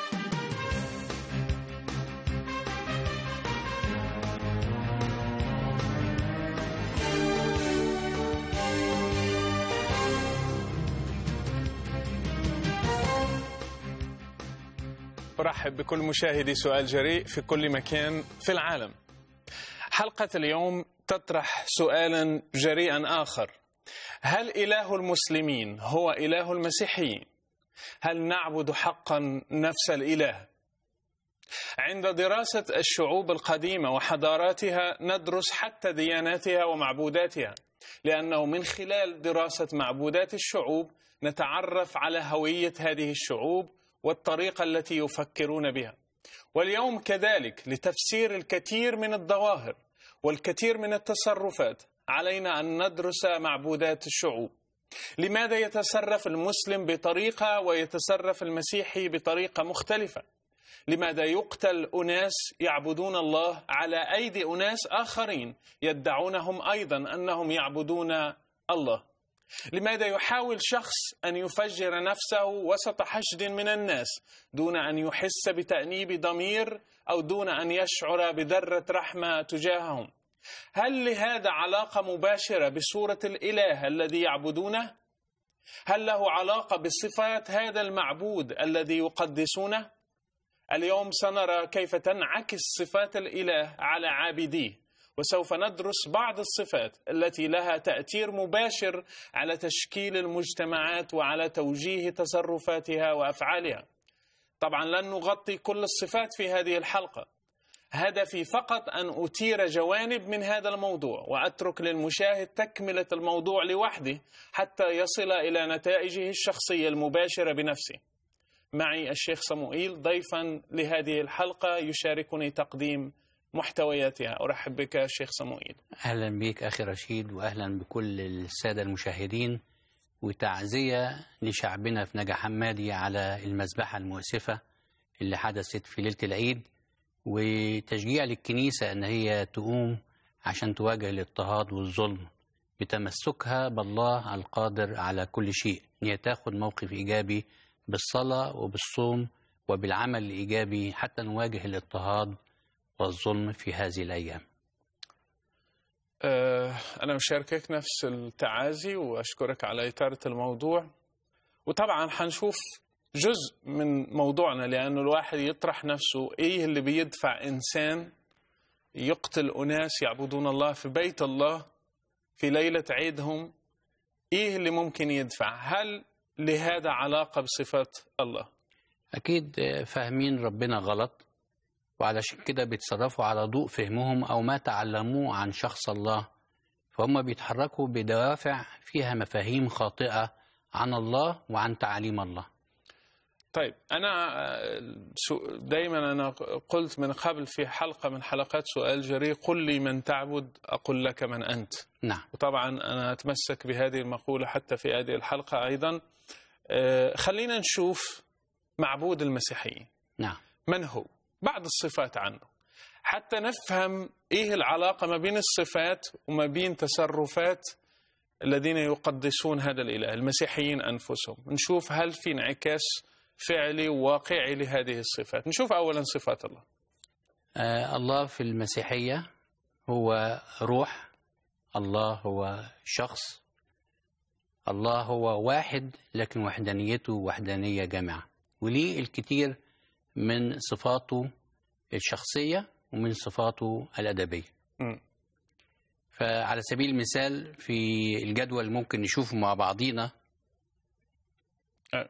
أرحب بكل مشاهدي سؤال جريء في كل مكان في العالم. حلقة اليوم تطرح سؤالا جريئا آخر. هل إله المسلمين هو إله المسيحيين؟ هل نعبد حقا نفس الإله؟ عند دراسة الشعوب القديمة وحضاراتها ندرس حتى دياناتها ومعبوداتها، لأنه من خلال دراسة معبودات الشعوب نتعرف على هوية هذه الشعوب والطريقة التي يفكرون بها. واليوم كذلك لتفسير الكثير من الظواهر والكثير من التصرفات علينا أن ندرس معبودات الشعوب. لماذا يتصرف المسلم بطريقة ويتصرف المسيحي بطريقة مختلفة؟ لماذا يقتل أناس يعبدون الله على أيدي أناس آخرين يدعونهم أيضا أنهم يعبدون الله لماذا يحاول شخص أن يفجر نفسه وسط حشد من الناس دون أن يحس بتأنيب ضمير أو دون أن يشعر بذرة رحمة تجاههم هل لهذا علاقة مباشرة بصورة الإله الذي يعبدونه؟ هل له علاقة بصفات هذا المعبود الذي يقدسونه؟ اليوم سنرى كيف تنعكس صفات الإله على عابديه وسوف ندرس بعض الصفات التي لها تأثير مباشر على تشكيل المجتمعات وعلى توجيه تصرفاتها وأفعالها طبعا لن نغطي كل الصفات في هذه الحلقة هدفي فقط أن أثير جوانب من هذا الموضوع وأترك للمشاهد تكملة الموضوع لوحده حتى يصل إلى نتائجه الشخصية المباشرة بنفسه معي الشيخ صموئيل ضيفا لهذه الحلقة يشاركني تقديم محتوياتها أرحب بك شيخ صموئيل أهلا بك أخي رشيد وأهلا بكل السادة المشاهدين وتعزية لشعبنا في نجا حمادي على المذبحة المؤسفة اللي حدثت في ليلة العيد وتشجيع للكنيسة أن هي تقوم عشان تواجه الاضطهاد والظلم بتمسكها بالله القادر على كل شيء ان هي تاخد موقف إيجابي بالصلاة وبالصوم وبالعمل الإيجابي حتى نواجه الاضطهاد والظلم في هذه الأيام أه أنا أشاركك نفس التعازي وأشكرك على إثارة الموضوع وطبعا حنشوف جزء من موضوعنا لأنه الواحد يطرح نفسه إيه اللي بيدفع إنسان يقتل أناس يعبدون الله في بيت الله في ليلة عيدهم إيه اللي ممكن يدفع هل لهذا علاقة بصفات الله أكيد فاهمين ربنا غلط وعلشان كده بيتصرفوا على ضوء فهمهم أو ما تعلموه عن شخص الله فهم بيتحركوا بدوافع فيها مفاهيم خاطئة عن الله وعن تعاليم الله طيب أنا دايما أنا قلت من قبل في حلقة من حلقات سؤال جريء قل لي من تعبد أقول لك من أنت نعم وطبعا أنا أتمسك بهذه المقولة حتى في هذه الحلقة أيضا خلينا نشوف معبود المسيحيين نعم من هو بعض الصفات عنه حتى نفهم ايه العلاقه ما بين الصفات وما بين تصرفات الذين يقدسون هذا الاله المسيحيين انفسهم نشوف هل في انعكاس فعلي وواقعي لهذه الصفات نشوف اولا صفات الله آه الله في المسيحيه هو روح الله هو شخص الله هو واحد لكن وحدانيته وحدانيه جامعه وليه الكثير من صفاته الشخصية ومن صفاته الأدبية م. فعلى سبيل المثال في الجدول ممكن نشوفه مع بعضينا أه.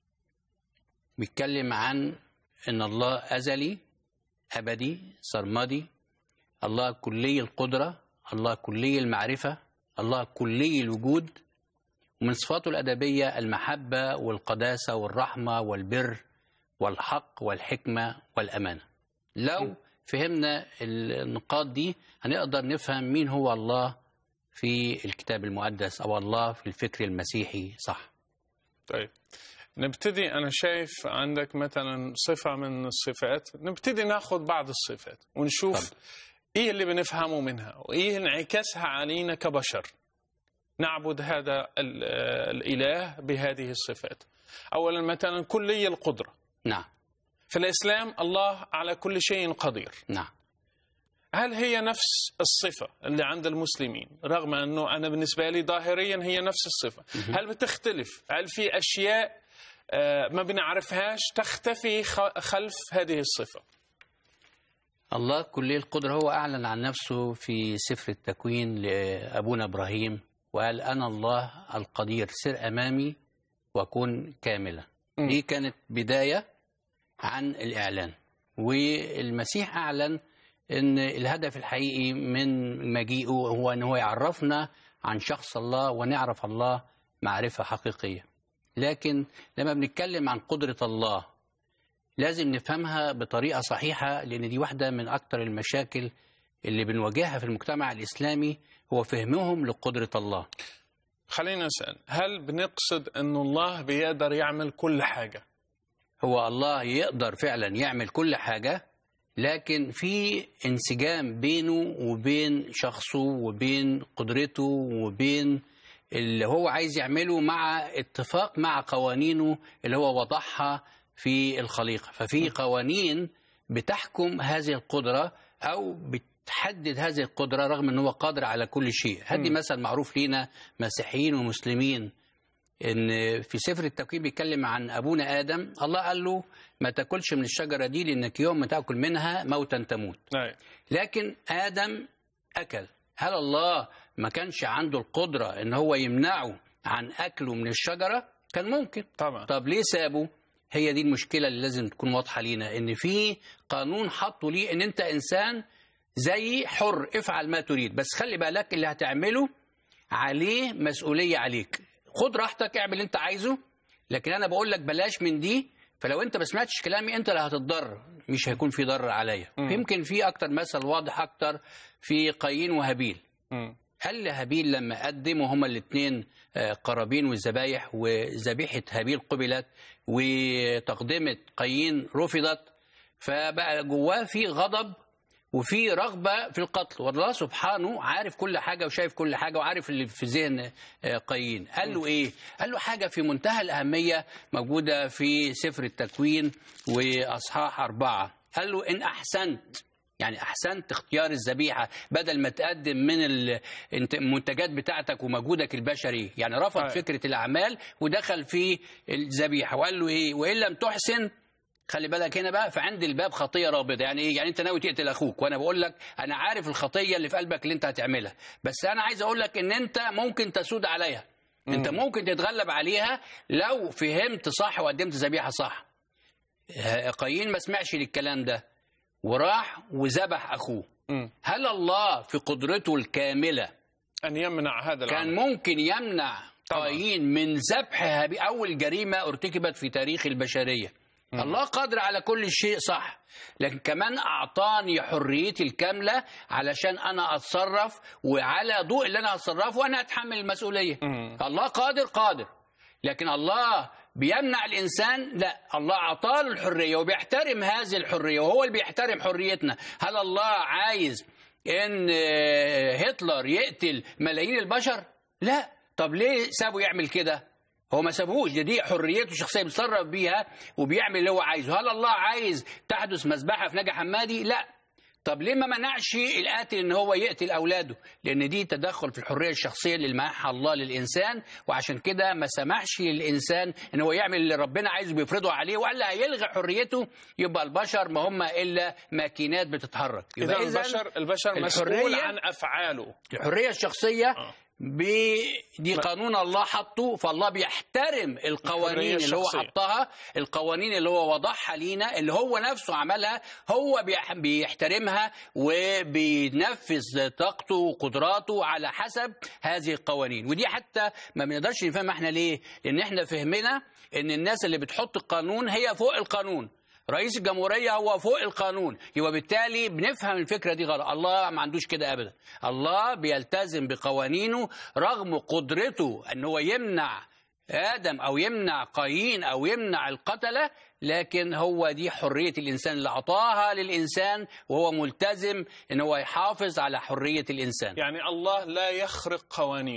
بيتكلم عن أن الله أزلي أبدي سرمدي الله كلي القدرة الله كلي المعرفة الله كلي الوجود ومن صفاته الأدبية المحبة والقداسة والرحمة والبر والحق والحكمة والأمانة لو فهمنا النقاط دي هنقدر نفهم مين هو الله في الكتاب المقدس أو الله في الفكر المسيحي صح طيب نبتدي أنا شايف عندك مثلا صفة من الصفات نبتدي ناخذ بعض الصفات ونشوف طب. إيه اللي بنفهمه منها وإيه انعكاسها علينا كبشر نعبد هذا الإله بهذه الصفات أولا مثلا كلي القدرة نعم في الإسلام الله على كل شيء قدير نعم هل هي نفس الصفة اللي عند المسلمين رغم أنه أنا بالنسبة لي ظاهريا هي نفس الصفة هل بتختلف هل في أشياء آه، ما بنعرفهاش تختفي خ- خلف هذه الصفة الله كلي القدرة هو أعلن عن نفسه في سفر التكوين لأبونا إبراهيم وقال أنا الله القدير سر أمامي وكن كاملا مم. دي كانت بداية عن الإعلان والمسيح أعلن أن الهدف الحقيقي من مجيئه هو أن هو يعرفنا عن شخص الله ونعرف الله معرفة حقيقية لكن لما بنتكلم عن قدرة الله لازم نفهمها بطريقة صحيحة لأن دي واحدة من أكتر المشاكل اللي بنواجهها في المجتمع الإسلامي هو فهمهم لقدرة الله خلينا نسأل هل بنقصد أن الله بيقدر يعمل كل حاجة هو الله يقدر فعلا يعمل كل حاجة لكن في انسجام بينه وبين شخصه وبين قدرته وبين اللي هو عايز يعمله مع اتفاق مع قوانينه اللي هو وضعها في الخليقة ففي قوانين بتحكم هذه القدرة أو بتحدد هذه القدرة رغم أنه هو قادر على كل شيء هدي مثل معروف لينا مسيحيين ومسلمين ان في سفر التكوين بيتكلم عن ابونا ادم الله قال له ما تاكلش من الشجره دي لانك يوم ما تاكل منها موتا تموت أي. لكن ادم اكل هل الله ما كانش عنده القدره ان هو يمنعه عن اكله من الشجره كان ممكن طبعا طب ليه سابه هي دي المشكله اللي لازم تكون واضحه لينا ان في قانون حطه ليه ان انت انسان زي حر افعل ما تريد بس خلي بالك اللي هتعمله عليه مسؤوليه عليك خد راحتك اعمل اللي انت عايزه لكن انا بقول لك بلاش من دي فلو انت ما سمعتش كلامي انت اللي هتتضرر مش هيكون في ضرر عليا مم. يمكن في اكتر مثل واضح اكتر في قايين وهابيل مم. قال لهابيل لما قدموا هما الاثنين قرابين والذبايح وذبيحة هابيل قبلت وتقدمة قايين رفضت فبقى جواه في غضب وفي رغبة في القتل والله سبحانه عارف كل حاجة وشايف كل حاجة وعارف اللي في ذهن آه، قايين قال له إيه؟ قال له حاجة في منتهى الأهمية موجودة في سفر التكوين وأصحاح أربعة قال له إن أحسنت يعني احسنت اختيار الذبيحه بدل ما تقدم من ال- انت- المنتجات بتاعتك ومجهودك البشري يعني رفض أيوة. فكره الاعمال ودخل في الذبيحه وقال له ايه وان لم تحسن خلي بالك هنا بقى فعند الباب خطيه رابضه يعني ايه يعني انت ناوي تقتل اخوك وانا بقول لك انا عارف الخطيه اللي في قلبك اللي انت هتعملها بس انا عايز اقول لك ان انت ممكن تسود عليها انت ممكن تتغلب عليها لو فهمت صح وقدمت ذبيحه صح آه، قايين ما سمعش للكلام ده وراح وذبح اخوه مم. هل الله في قدرته الكامله أن يمنع هذا كان العمل ممكن يمنع طبعا. قايين من ذبح هابيل اول جريمه ارتكبت في تاريخ البشريه الله قادر على كل شيء صح لكن كمان اعطاني حريتي الكامله علشان انا اتصرف وعلى ضوء اللي انا هتصرفه وانا اتحمل المسؤوليه مم. الله قادر قادر لكن الله بيمنع الانسان لا الله اعطاه له الحريه وبيحترم هذه الحريه وهو اللي بيحترم حريتنا هل الله عايز ان آه، هتلر يقتل ملايين البشر لا طب ليه سابه يعمل كده هو ما سابهوش دي, دي حريته الشخصيه بيتصرف بيها وبيعمل اللي هو عايزه هل الله عايز تحدث مذبحه في نجا حمادي لا طب ليه ما منعش القاتل ان هو يقتل اولاده لان دي تدخل في الحريه الشخصيه اللي منحها الله للانسان وعشان كده ما سمحش للانسان ان هو يعمل اللي ربنا عايزه بيفرضه عليه والا هيلغي حريته يبقى البشر ما هم الا ماكينات بتتحرك إذا يبقى البشر البشر مسؤول الحرية- عن أفعاله الحريه الشخصيه آه. ب... دي قانون الله حطه فالله بيحترم القوانين الحرية اللي هو الشخصية. حطها القوانين اللي هو وضعها لينا اللي هو نفسه عملها هو بيح... بيحترمها وبينفذ طاقته وقدراته على حسب هذه القوانين ودي حتى ما بنقدرش نفهم احنا ليه لان احنا فهمنا ان الناس اللي بتحط القانون هي فوق القانون رئيس الجمهورية هو فوق القانون يبقى بالتالي بنفهم الفكرة دي غلط الله ما عندوش كده أبدا الله بيلتزم بقوانينه رغم قدرته أن هو يمنع آدم أو يمنع قايين أو يمنع القتلة لكن هو دي حرية الإنسان اللي أعطاها للإنسان وهو ملتزم أن هو يحافظ على حرية الإنسان يعني الله لا يخرق قوانينه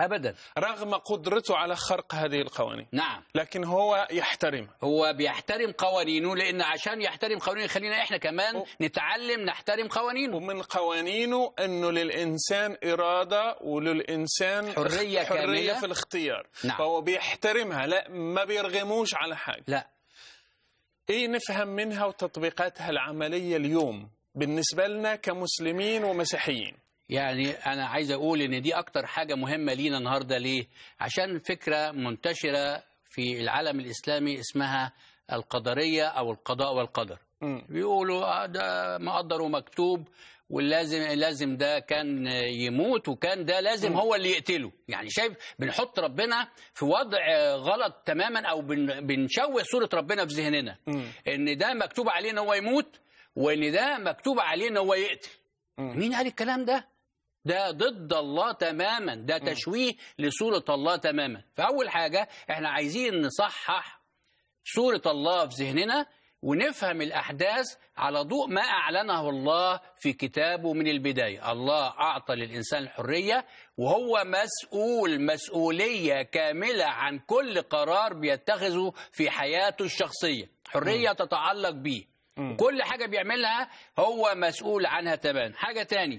ابدا رغم قدرته على خرق هذه القوانين نعم لكن هو يحترمها هو بيحترم قوانينه لان عشان يحترم قوانينه خلينا احنا كمان و- نتعلم نحترم قوانينه ومن قوانينه انه للانسان اراده وللانسان حرية حريه كاملة. في الاختيار نعم. فهو بيحترمها لا ما بيرغموش على حاجه لا ايه نفهم منها وتطبيقاتها العمليه اليوم بالنسبه لنا كمسلمين ومسيحيين يعني انا عايز اقول ان دي اكتر حاجه مهمه لينا النهارده ليه عشان فكره منتشره في العالم الاسلامي اسمها القدريه او القضاء والقدر مم. بيقولوا آه ده مقدر ومكتوب واللازم لازم ده كان يموت وكان ده لازم هو اللي يقتله يعني شايف بنحط ربنا في وضع غلط تماما او بن- بنشوه صوره ربنا في ذهننا مم. ان ده مكتوب عليه ان هو يموت وان ده مكتوب عليه ان هو يقتل مم. مين قال الكلام ده ده ضد الله تماما ده تشويه لصورة الله تماما فأول حاجة احنا عايزين نصحح صورة الله في ذهننا ونفهم الأحداث على ضوء ما أعلنه الله في كتابه من البداية الله أعطى للإنسان الحرية وهو مسؤول مسؤولية كاملة عن كل قرار بيتخذه في حياته الشخصية حرية تتعلق به وكل حاجة بيعملها هو مسؤول عنها تماما حاجة تاني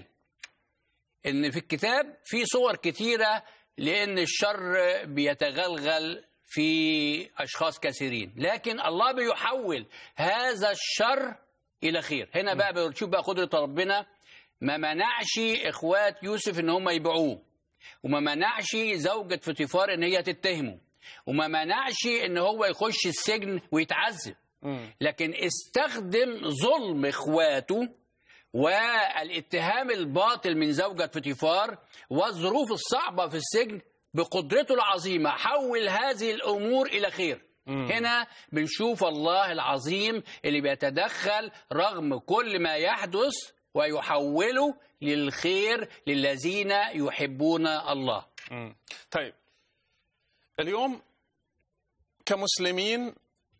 ان في الكتاب في صور كتيره لان الشر بيتغلغل في اشخاص كثيرين لكن الله بيحول هذا الشر الى خير هنا بقى بنشوف بقى قدره ربنا ما منعش اخوات يوسف ان هم يبيعوه وما منعش زوجة فطيفار ان هي تتهمه وما منعش ان هو يخش السجن ويتعذب مم. لكن استخدم ظلم اخواته والاتهام الباطل من زوجة فطيفار والظروف الصعبة في السجن بقدرته العظيمة حول هذه الأمور إلى خير هنا بنشوف الله العظيم اللي بيتدخل رغم كل ما يحدث ويحوله للخير للذين يحبون الله مم. طيب اليوم كمسلمين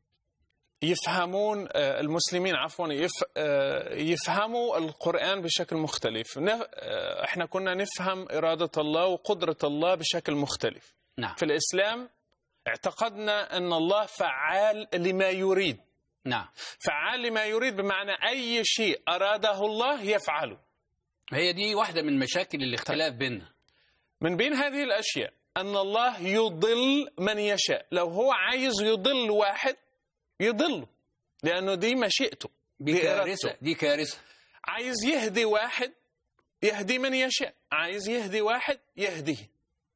يفهمون آه، المسلمين عفوا يف آه، يفهموا القرآن بشكل مختلف نف- آه، احنا كنا نفهم إرادة الله وقدرة الله بشكل مختلف نعم في الإسلام اعتقدنا أن الله فعال لما يريد نعم فعال لما يريد بمعنى أي شيء أراده الله يفعله هي دي واحدة من مشاكل الاختلاف بيننا من بين هذه الأشياء أن الله يضل من يشاء لو هو عايز يضل واحد يضله لأنه دي مشيئته دي دي كارثة إرادته. دي كارثة عايز يهدي واحد يهدي من يشاء عايز يهدي واحد يهديه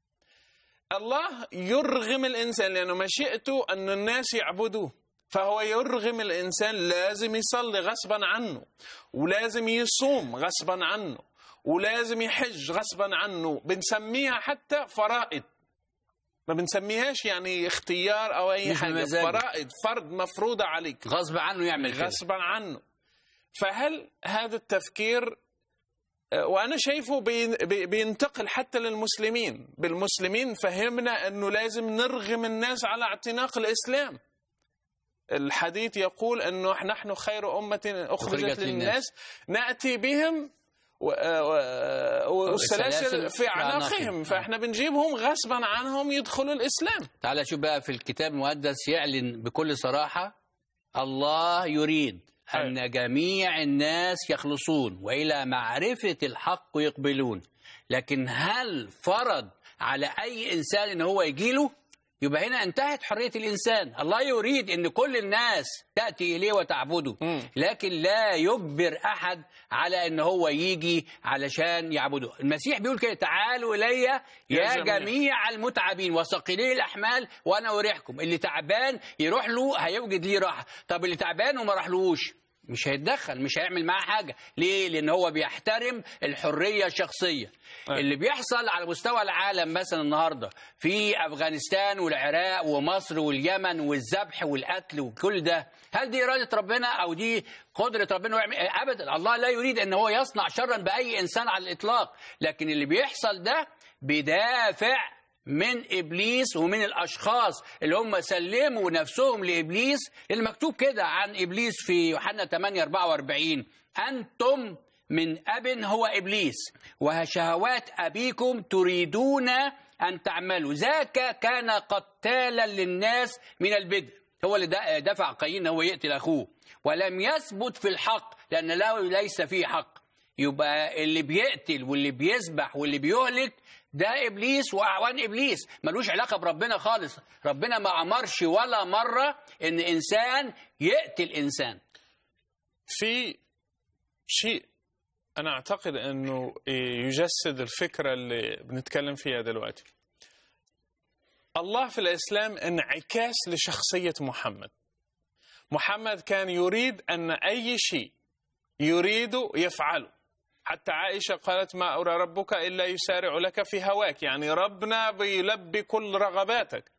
الله يرغم الإنسان لأنه مشيئته أن الناس يعبدوه فهو يرغم الإنسان لازم يصلي غصبا عنه ولازم يصوم غصبا عنه ولازم يحج غصبا عنه بنسميها حتى فرائض ما بنسميهاش يعني اختيار أو أي مش حاجة بمزاجك. فرائض فرض مفروضة عليك غصب عنه يعمل كده غصبا عنه فهل هذا التفكير آه، وانا شايفه بين- بي- بينتقل حتى للمسلمين بالمسلمين فهمنا انه لازم نرغم الناس على اعتناق الاسلام الحديث يقول انه نحن خير امه اخرجت أخرجت للناس للناس. ناتي بهم و- و- والسلاسل السلاسل في في اعناقهم أعناقهم. فاحنا بنجيبهم غصبا عنهم يدخلوا الاسلام تعال شوف بقى في الكتاب المقدس يعلن بكل صراحة الله يريد أن جميع الناس يخلصون وإلى معرفة الحق يقبلون لكن هل فرض على أي إنسان أن هو يجيله يبقى هنا انتهت حرية الإنسان الله يريد أن كل الناس تأتي إليه وتعبده مم. لكن لا يجبر أحد على أن هو يجي علشان يعبده المسيح بيقول كده تعالوا إلي يا جميع. جميع جميع المتعبين وثقيلي الاحمال وانا اريحكم اللي تعبان يروح له هيوجد ليه راحه طب اللي تعبان وما راحلوش مش هيتدخل مش هيعمل معاه حاجه ليه لان هو بيحترم الحريه الشخصيه أيوة. اللي بيحصل على مستوى العالم مثلا النهارده في افغانستان والعراق ومصر واليمن والذبح والقتل وكل ده هل دي اراده ربنا او دي قدره ربنا ويعمل ابدا الله لا يريد ان هو يصنع شرا باي انسان على الاطلاق لكن اللي بيحصل ده بدافع من ابليس ومن الاشخاص اللي هم سلموا نفسهم لابليس المكتوب كده عن ابليس في يوحنا 8 44 انتم من اب هو ابليس وشهوات ابيكم تريدون أن تعملوا ذاك كان قتالا للناس من البدء هو اللي د- دفع قايين هو يقتل أخوه ولم يثبت في الحق لأن له ليس فيه حق يبقى اللي بيقتل واللي بيذبح واللي بيهلك ده ابليس واعوان ابليس ملوش علاقه بربنا خالص ربنا ما امرش ولا مره ان انسان يقتل انسان في شيء أنا أعتقد أنه يجسد الفكرة اللي بنتكلم فيها دلوقتي الله في الإسلام انعكاس لشخصية محمد محمد كان يريد أن أي شيء يريد يفعله حتى عائشة قالت ما أرى ربك إلا يسارع لك في هواك يعني ربنا بيلبي كل رغباتك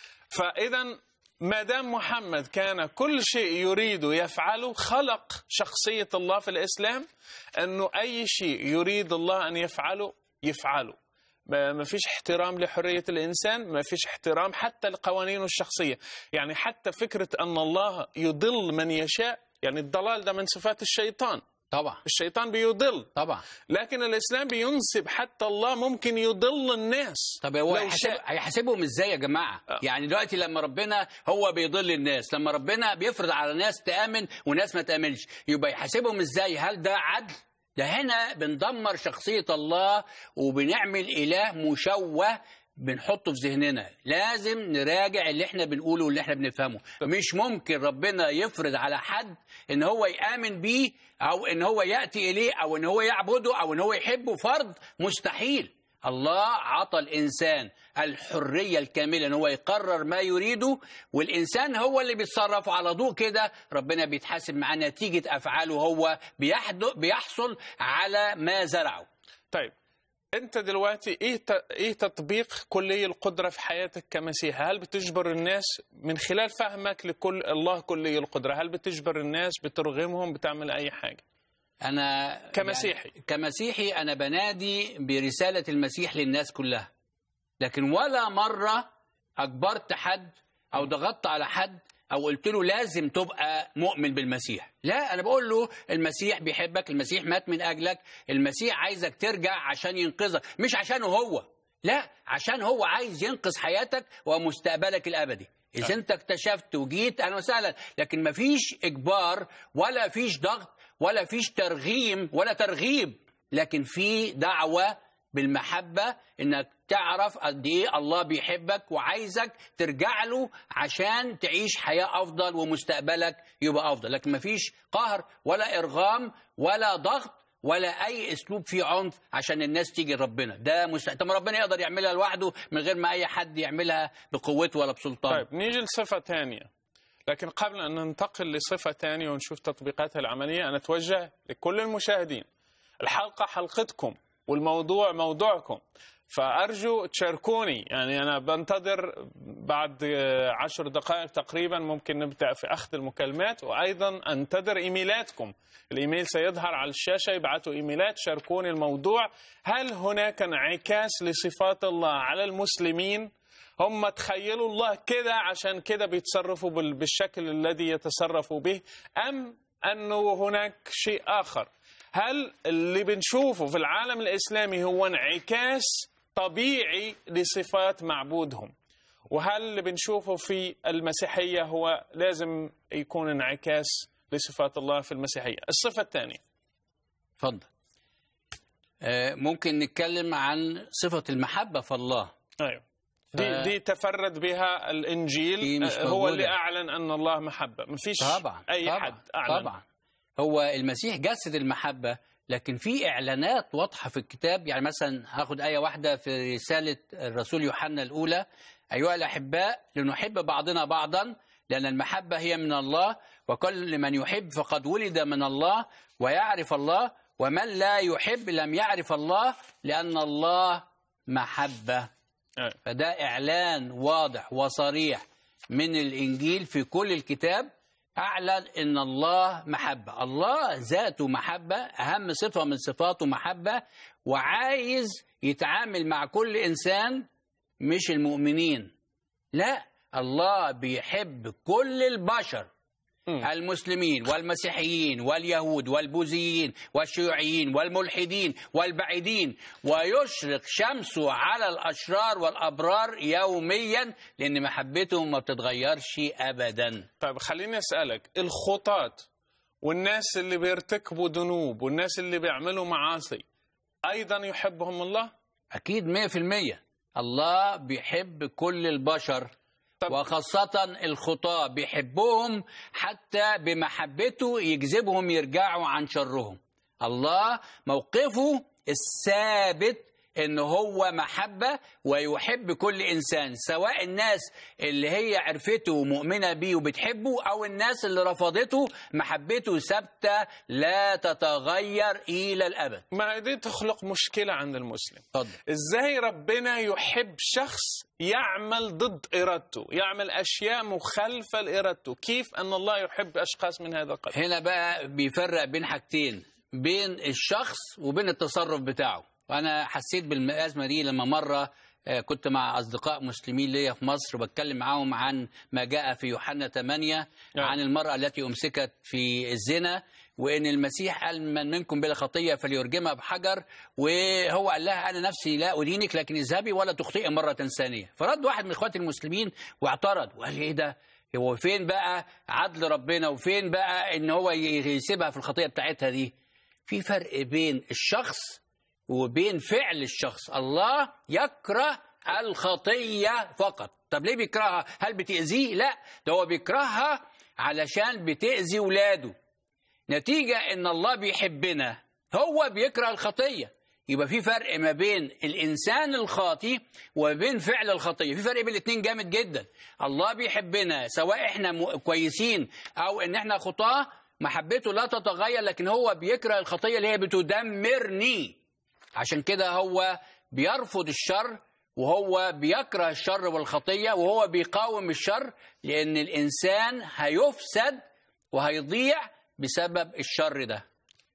فإذا ما دام محمد كان كل شيء يريد يفعله خلق شخصية الله في الإسلام أنه أي شيء يريد الله أن يفعله يفعله ما ما فيش احترام لحرية الإنسان ما فيش احترام حتى لقوانينه الشخصية يعني حتى فكرة أن الله يضل من يشاء يعني الضلال ده من صفات الشيطان طبعا الشيطان بيضل طبعا لكن الإسلام بينسب حتى الله ممكن يضل الناس طب هو لو هيحسب شاء. هيحاسبهم ازاي يا جماعه آه. يعني دلوقتي لما ربنا هو بيضل الناس لما ربنا بيفرض على ناس تامن وناس ما تامنش يبقى يحاسبهم ازاي هل ده عدل ده هنا بندمر شخصيه الله وبنعمل اله مشوه بنحطه في ذهننا لازم نراجع اللي احنا بنقوله واللي احنا بنفهمه مش ممكن ربنا يفرض على حد ان هو يامن بيه او ان هو ياتي اليه او ان هو يعبده او ان هو يحبه فرض مستحيل الله عطى الإنسان الحرية الكاملة أن هو يقرر ما يريده والإنسان هو اللي بيتصرف على ضوء كده ربنا بيتحاسب مع نتيجة أفعاله هو بيحدو- بيحصل على ما زرعه طيب انت دلوقتي ايه ت- ايه تطبيق كلي القدره في حياتك كمسيحي هل بتجبر الناس من خلال فهمك لكل الله كلي القدره هل بتجبر الناس بترغمهم بتعمل اي حاجه أنا كمسيحي. يعني كمسيحي أنا بنادي برسالة المسيح للناس كلها لكن ولا مرة أجبرت حد أو ضغطت على حد أو قلت له لازم تبقى مؤمن بالمسيح لا أنا بقول له المسيح بيحبك المسيح مات من أجلك المسيح عايزك ترجع عشان ينقذك مش عشانه هو لا عشان هو عايز ينقذ حياتك ومستقبلك الأبدي إذا أنت اكتشفت وجيت أهلا وسهلا لكن مفيش إجبار ولا فيش ضغط ولا فيش ترغيم ولا ترغيب لكن في دعوة بالمحبة انك تعرف قد ايه الله بيحبك وعايزك ترجع له عشان تعيش حياة افضل ومستقبلك يبقى افضل لكن مفيش قهر ولا ارغام ولا ضغط ولا اي اسلوب فيه عنف عشان الناس تيجي لربنا ده مست... طب ما ربنا يقدر يعملها لوحده من غير ما اي حد يعملها بقوته ولا بسلطان طيب نيجي لصفه ثانيه لكن قبل ان ننتقل لصفه ثانيه ونشوف تطبيقاتها العمليه انا اتوجه لكل المشاهدين الحلقه حلقتكم والموضوع موضوعكم فأرجو تشاركوني يعني أنا بنتظر بعد آه، عشر دقائق تقريبا ممكن نبدأ في أخذ المكالمات وأيضا أنتظر إيميلاتكم الإيميل سيظهر على الشاشة يبعثوا إيميلات شاركوني الموضوع هل هناك انعكاس لصفات الله على المسلمين هم تخيلوا الله كده عشان كده بيتصرفوا بال- بالشكل الذي يتصرفوا به أم أنه هناك شيء آخر هل اللي بنشوفه في العالم الإسلامي هو انعكاس طبيعي لصفات معبودهم وهل اللي بنشوفه في المسيحية هو لازم يكون انعكاس لصفات الله في المسيحية الصفة الثانية اتفضل آه، ممكن نتكلم عن صفة المحبة في الله أيوة. دي, ف- دي تفرد بها دي الإنجيل مش هو موجودة. اللي أعلن أن الله محبة ما فيش طبعا أي طبعا حد أعلن طبعا هو المسيح جسد المحبة لكن في إعلانات واضحة في الكتاب يعني مثلا هاخد آية واحدة في رسالة الرسول يوحنا الأولى أيها الأحباء لنحب بعضنا بعضا لأن المحبة هي من الله وكل من يحب فقد ولد من الله ويعرف الله ومن لا يحب لم يعرف الله لأن الله محبة أيوة. فده إعلان واضح وصريح من الإنجيل في كل الكتاب أعلن إن الله محبة الله ذاته محبة أهم صفة من صفاته محبة وعايز يتعامل مع كل إنسان مش المؤمنين لا الله بيحب كل البشر مم. المسلمين والمسيحيين واليهود والبوذيين والشيوعيين والملحدين والبعيدين ويشرق شمسه على الأشرار والأبرار يوميا لأن محبتهم ما بتتغيرش أبدا طيب خليني أسألك الخطاة والناس اللي بيرتكبوا ذنوب والناس اللي بيعملوا معاصي أيضا يحبهم الله أكيد مية في المية الله بيحب كل البشر طب- وخاصة الخطاة بيحبهم حتى بمحبته يجذبهم يرجعوا عن شرهم الله موقفه الثابت ان هو محبة ويحب كل انسان سواء الناس اللي هي عرفته ومؤمنة بيه وبتحبه او الناس اللي رفضته محبته ثابتة لا تتغير الى الابد ما دي تخلق مشكلة عند المسلم اتفضل ازاي ربنا يحب شخص يعمل ضد ارادته يعمل اشياء مخالفه لارادته كيف ان الله يحب اشخاص من هذا القبيل هنا بقى بيفرق بين حاجتين بين الشخص وبين التصرف بتاعه وانا حسيت بالازمه دي لما مره آه، كنت مع اصدقاء مسلمين ليا في مصر بتكلم معاهم عن ما جاء في يوحنا 8 نعم. عن المراه التي امسكت في الزنا وان المسيح قال من منكم بلا خطيه فليرجمها بحجر وهو قال لها انا نفسي لا ادينك لكن اذهبي ولا تخطئي مره ثانيه فرد واحد من اخواتي المسلمين واعترض وقال ايه ده هو فين بقى عدل ربنا وفين بقى ان هو يسيبها في الخطيه بتاعتها دي في فرق بين الشخص وبين فعل الشخص الله يكره الخطيه فقط طب ليه بيكرهها هل بتاذيه لا ده هو بيكرهها علشان بتاذي ولاده نتيجة إن الله بيحبنا هو بيكره الخطية يبقى في فرق ما بين الإنسان الخاطي وبين فعل الخطية في فرق بين الاتنين جامد جدا الله بيحبنا سواء إحنا م- كويسين أو إن إحنا خطاة محبته لا تتغير لكن هو بيكره الخطية اللي هي بتدمرني عشان كده هو بيرفض الشر وهو بيكره الشر والخطية وهو بيقاوم الشر لأن الإنسان هيفسد وهيضيع بسبب الشر ده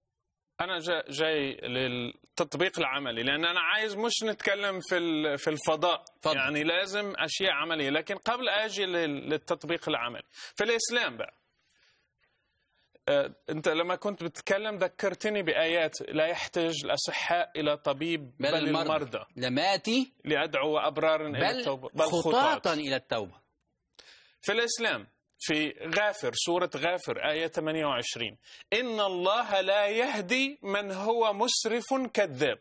انا جا- جاي للتطبيق العملي لان انا عايز مش نتكلم في ال- في الفضاء اتفضل. يعني لازم اشياء عمليه لكن قبل اجي لل- للتطبيق العملي في الاسلام بقى آه، انت لما كنت بتتكلم ذكرتني بايات لا يحتاج الاصحاء الى طبيب بل, بل, المرضى المرضى لماتي ليدعو ابرارا الى بل التوبه بل خطاة خطاة إلى التوبة في الإسلام في غافر سورة غافر آية 28 إن الله لا يهدي من هو مسرف كذاب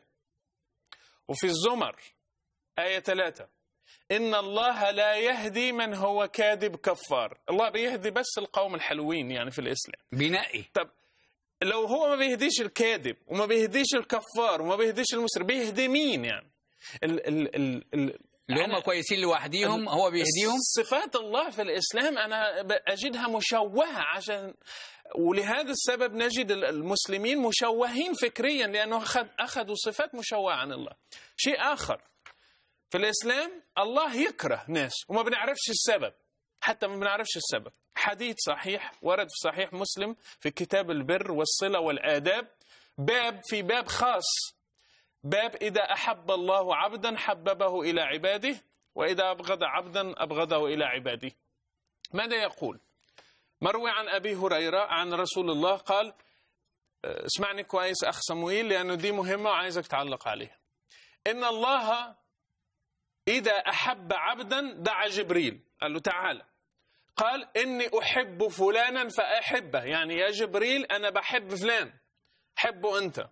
وفي الزمر آية 3 إن الله لا يهدي من هو كاذب كفار الله بيهدي بس القوم الحلوين يعني في الإسلام بنقي طب لو هو ما بيهديش الكاذب وما بيهديش الكفار وما بيهديش المسرف بيهدي مين يعني ال ال ال ال اللي هم أنا- كويسين لوحديهم هو بيهديهم صفات الله في الإسلام أنا ب- أجدها مشوهة عشان ولهذا السبب نجد ال- المسلمين مشوهين فكريا لأنه أخذ أخذوا صفات مشوهة عن الله شيء آخر في الإسلام الله يكره ناس وما بنعرفش السبب حتى ما بنعرفش السبب حديث صحيح ورد في صحيح مسلم في كتاب البر والصلة والآداب باب في باب خاص باب إذا أحب الله عبدا حببه إلى عباده وإذا أبغض عبدا أبغضه إلى عباده ماذا يقول مروي عن أبي هريرة عن رسول الله قال آه، اسمعني كويس أخ صموئيل لأنه دي مهمة وعايزك تعلق عليها إن الله إذا أحب عبدا دعا جبريل قال له تعالى قال إني أحب فلانا فأحبه يعني يا جبريل أنا بحب فلان حبه أنت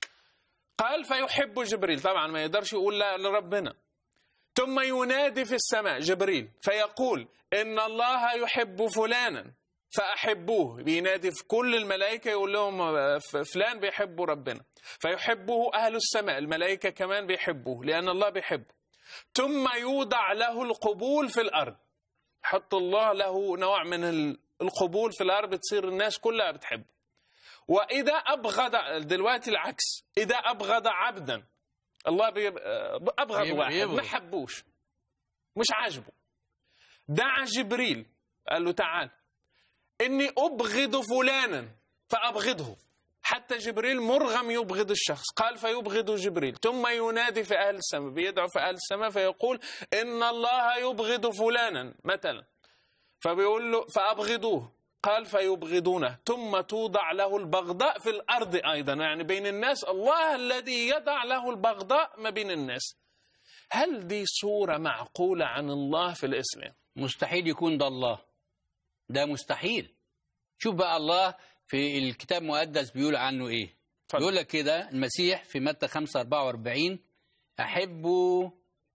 قال فيحب جبريل طبعا ما يقدرش يقول لا لربنا ثم ينادي في السماء جبريل فيقول إن الله يحب فلانا فأحبوه بينادي في كل الملائكة يقول لهم آه، ف- فلان بيحبوا ربنا فيحبه أهل السماء الملائكة كمان بيحبوه لأن الله بيحبه ثم يوضع له القبول في الأرض حط الله له نوع من ال- القبول في الأرض تصير الناس كلها بتحبه وإذا أبغض دلوقتي العكس إذا أبغض عبدا الله بيب... أبغض بيب- واحد يبغض. ما حبوش مش عاجبه دعا جبريل قال له تعال إني أبغض فلانا فأبغضه حتى جبريل مرغم يبغض الشخص قال فيبغض جبريل ثم ينادي في أهل السماء بيدعو في أهل السماء فيقول إن الله يبغض فلانا مثلا فبيقول له فأبغضوه قال فيبغضونه ثم توضع له البغضاء في الأرض أيضا يعني بين الناس الله الذي يضع له البغضاء ما بين الناس هل دي صورة معقولة عن الله في الإسلام مستحيل يكون ده الله ده مستحيل شوف بقى الله في الكتاب المقدس بيقول عنه ايه اتفضل. بيقول لك كده المسيح في متى 5 44 احبوا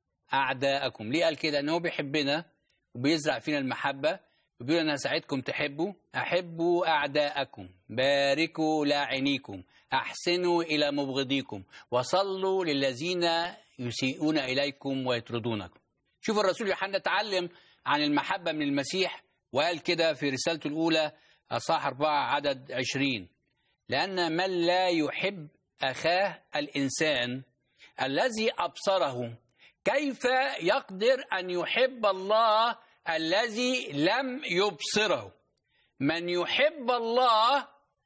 اعداءكم ليه قال كده ان هو بيحبنا وبيزرع فينا المحبه وبيقول انا هساعدكم تحبوا احبوا اعداءكم باركوا لاعنيكم احسنوا الى مبغضيكم وصلوا للذين يسيئون اليكم ويطردونكم شوف الرسول يوحنا اتعلم عن المحبة من المسيح وقال كده في رسالته الأولى أصحاح أربعة عدد عشرين لأن من لا يحب أخاه الإنسان الذي أبصره كيف يقدر أن يحب الله الذي لم يبصره من يحب الله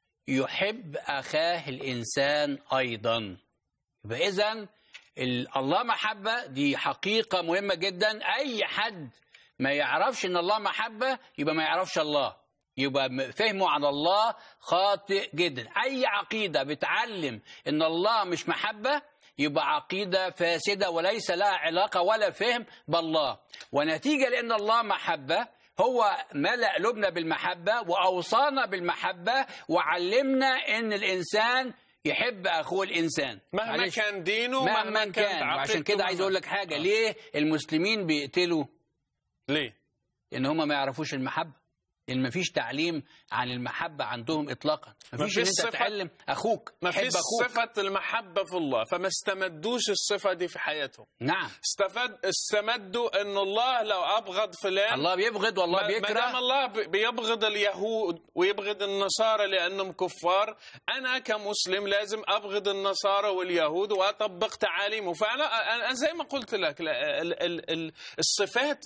يحب أخاه الإنسان أيضا يبقى إذن ال- الله محبة دي حقيقة مهمة جدا أي حد ما يعرفش إن الله محبة يبقى ما يعرفش الله يبقى م- فهمه عن الله خاطئ جدا أي عقيدة بتعلم إن الله مش محبة يبقى عقيدة فاسدة وليس لها علاقة ولا فهم بالله ونتيجة لأن الله محبة هو ملأ قلوبنا بالمحبة وأوصانا بالمحبة وعلمنا إن الإنسان يحب أخوه الإنسان مهما معلش. كان دينه مهما كانت كان وعشان عقيدته كده عايز مهما- اقول لك حاجه آه. ليه المسلمين بيقتلوا ليه ان هم ما يعرفوش المحبه لان ما فيش تعليم عن المحبه عندهم اطلاقا ما فيش ان مفيش انت صفة- تعلم اخوك ما حب فيش اخوك صفة المحبة في الله فما استمدوش الصفة دي في حياتهم نعم استفاد استمدوا ان الله لو ابغض فلان الله بيبغض والله ما- ما دام بيكره الله ب- بيبغض اليهود ويبغض النصارى لانهم كفار انا كمسلم لازم ابغض النصارى واليهود واطبق تعاليمه فانا أنا زي ما قلت لك لا، ال- ال- ال- الصفات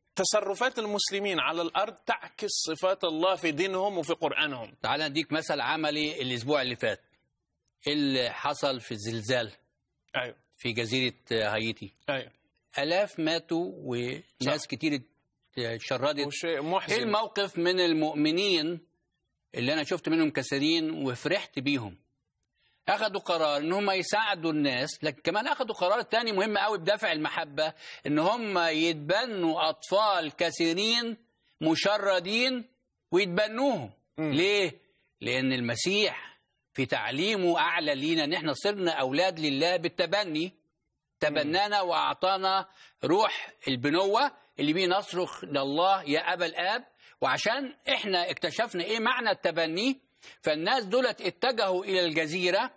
تصرفات المسلمين على الارض تعكس صفات الله في دينهم وفي قرانهم تعال نديك مثل عملي الاسبوع اللي فات إيه اللي حصل في الزلزال ايوه في جزيره هايتي ايوه الاف ماتوا وناس صح. كتير اتشردت وشيء ايه محزن الموقف من المؤمنين اللي انا شفت منهم كثيرين وفرحت بيهم اخذوا قرار ان هم يساعدوا الناس لكن كمان اخذوا قرار تاني مهم قوي بدافع المحبه ان هم يتبنوا اطفال كثيرين مشردين ويتبنوهم مم. ليه لان المسيح في تعليمه اعلى لينا ان احنا صرنا اولاد لله بالتبني تبنانا واعطانا روح البنوه اللي بيه نصرخ لله يا ابا الاب وعشان احنا اكتشفنا ايه معنى التبني فالناس دولت اتجهوا الى الجزيره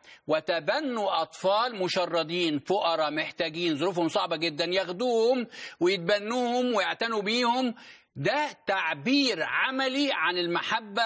وتبنوا اطفال مشردين فقراء محتاجين ظروفهم صعبه جدا ياخدوهم ويتبنوهم ويعتنوا بيهم ده تعبير عملي عن المحبه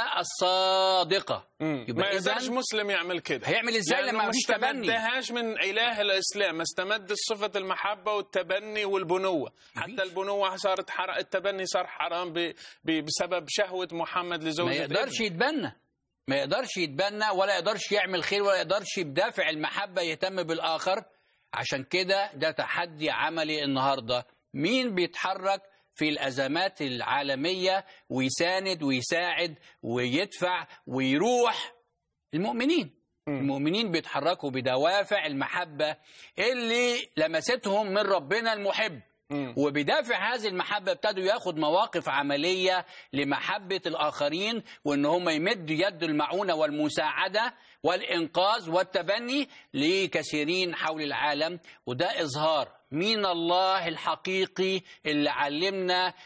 الصادقه مم. يبقى ما إذن يقدرش مسلم يعمل كده هيعمل ازاي لأنه لما ما مفيش تبني استمدهاش من إله الإسلام ما استمد صفة المحبة والتبني والبنوة حتى مفيش. البنوة صارت حرام التبني صار حرام ب... ب... بسبب شهوة محمد لزوجة ما يقدرش ابنه. يتبنى ما يقدرش يتبنى ولا يقدرش يعمل خير ولا يقدرش بدافع المحبة يهتم بالآخر عشان كده ده تحدي عملي النهاردة مين بيتحرك في الأزمات العالمية ويساند ويساعد ويدفع ويروح المؤمنين مم. المؤمنين بيتحركوا بدوافع المحبة اللي لمستهم من ربنا المحب مم. وبدافع هذه المحبة ابتدوا ياخد مواقف عملية لمحبة الآخرين وإن هم يمدوا يد المعونة والمساعدة والإنقاذ والتبني لكثيرين حول العالم وده إظهار مين الله الحقيقي اللي علمنا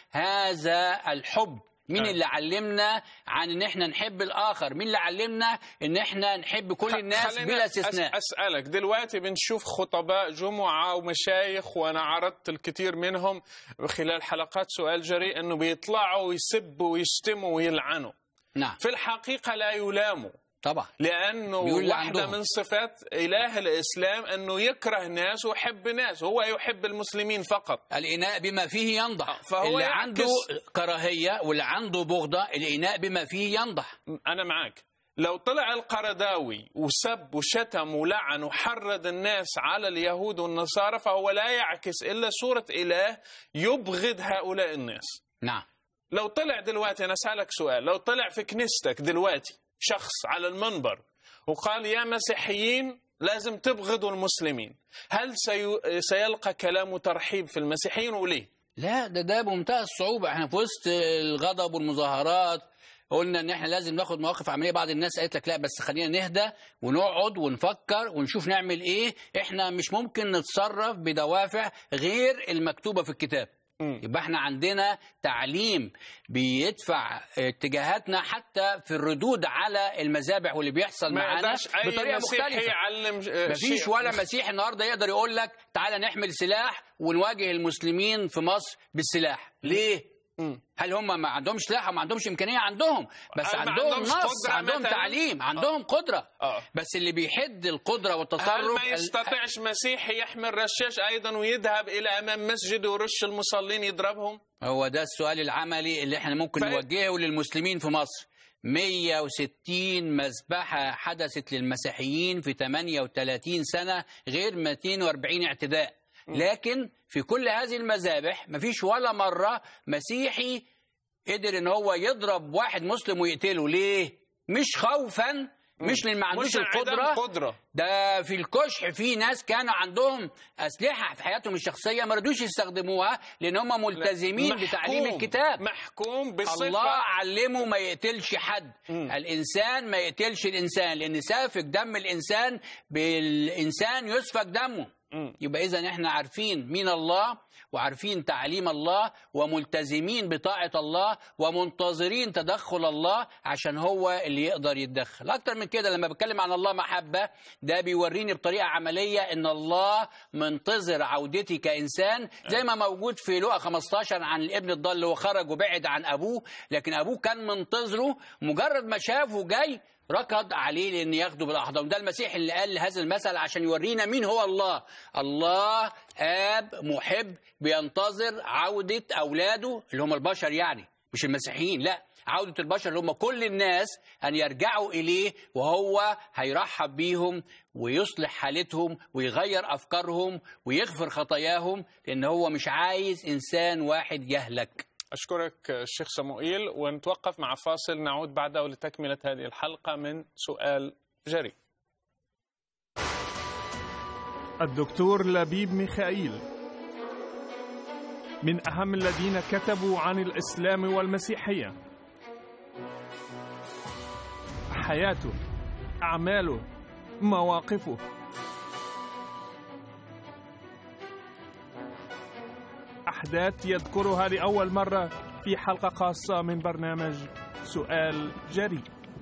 هذا الحب مين أيوة. اللي علمنا عن ان احنا نحب الاخر مين اللي علمنا ان احنا نحب كل الناس خلينا بلا أس- استثناء أسألك دلوقتي بنشوف خطباء جمعة ومشايخ وأنا عرضت الكثير منهم خلال حلقات سؤال جريء أنه بيطلعوا ويسبوا ويشتموا ويلعنوا نعم في الحقيقة لا يلاموا طبعا لأنه بيقول اللي واحدة عندهم. من صفات إله الإسلام أنه يكره ناس ويحب ناس هو يحب المسلمين فقط الإناء بما فيه ينضح آه، فهو اللي يعكس- عنده كراهية واللي عنده بغضة الإناء بما فيه ينضح أنا معك لو طلع القرداوي وسب وشتم ولعن وحرض الناس على اليهود والنصارى فهو لا يعكس إلا صورة إله يبغض هؤلاء الناس نعم لو طلع دلوقتي أنا أسألك سؤال لو طلع في كنيستك دلوقتي شخص على المنبر وقال يا مسيحيين لازم تبغضوا المسلمين هل سي... سيلقى كلامه ترحيب في المسيحيين وليه؟ لا ده ده بمنتهى الصعوبة احنا في وسط الغضب والمظاهرات قلنا ان احنا لازم ناخد مواقف عمليه بعض الناس قالت لك لا بس خلينا نهدى ونقعد ونفكر ونشوف نعمل ايه احنا مش ممكن نتصرف بدوافع غير المكتوبه في الكتاب مم. يبقى احنا عندنا تعليم بيدفع اتجاهاتنا حتى في الردود على المذابح واللي بيحصل ما معانا يقدرش أي بطريقه مسيحي مختلفه يعلم آه، مفيش شيء ولا مسيحي النهارده يقدر يقول لك تعالى نحمل سلاح ونواجه المسلمين في مصر بالسلاح ليه مم. هل هم ما عندهمش سلاح وما عندهمش امكانيه عندهم بس ما عندهم عندهمش نص قدرة عندهم مثلاً؟ تعليم عندهم قدره آه. بس اللي بيحد القدره هل والتصرف ما يستطيعش مسيحي يحمل رشاش أيضا ويذهب إلى أمام مسجد ويرش المصلين يضربهم؟ هو ده السؤال العملي اللي احنا ممكن ف- نوجهه للمسلمين في مصر 160 مذبحة حدثت للمسيحيين في 38 سنة غير 240 اعتداء لكن في كل هذه المذابح مفيش ولا مرة مسيحي قدر ان هو يضرب واحد مسلم ويقتله ليه؟ مش خوفا مش لان ما عندوش مش انعدام القدرة قدرة ده في الكشح في ناس كانوا عندهم اسلحه في حياتهم الشخصيه ما رضوش يستخدموها لان هم ملتزمين محكوم- بتعليم الكتاب محكوم بصفة الله علمه ما يقتلش حد مم. الانسان ما يقتلش الانسان لان سافك دم الانسان بالانسان يسفك دمه مم. يبقى اذا احنا عارفين مين الله وعارفين تعليم الله وملتزمين بطاعة الله ومنتظرين تدخل الله عشان هو اللي يقدر يتدخل أكتر من كده لما بتكلم عن الله محبة ده بيوريني بطريقة عملية إن الله منتظر عودتي كإنسان زي ما موجود في لقا 15 عن الابن الضال اللي هو خرج وبعد عن أبوه لكن أبوه كان منتظره مجرد ما شافه جاي ركض عليه لان ياخده بالاحضان ده المسيح اللي قال هذا المثل عشان يورينا مين هو الله الله اب محب بينتظر عوده اولاده اللي هم البشر يعني مش المسيحيين لا عودة البشر اللي هم كل الناس أن يرجعوا إليه وهو هيرحب بيهم ويصلح حالتهم ويغير أفكارهم ويغفر خطاياهم لأن هو مش عايز إنسان واحد يهلك أشكرك الشيخ صموئيل ونتوقف مع فاصل نعود بعده لتكملة هذه الحلقة من سؤال جريء الدكتور لبيب ميخائيل من أهم الذين كتبوا عن الإسلام والمسيحية حياته أعماله مواقفه أحداث يذكرها لأول مرة في حلقة خاصة من برنامج سؤال جريء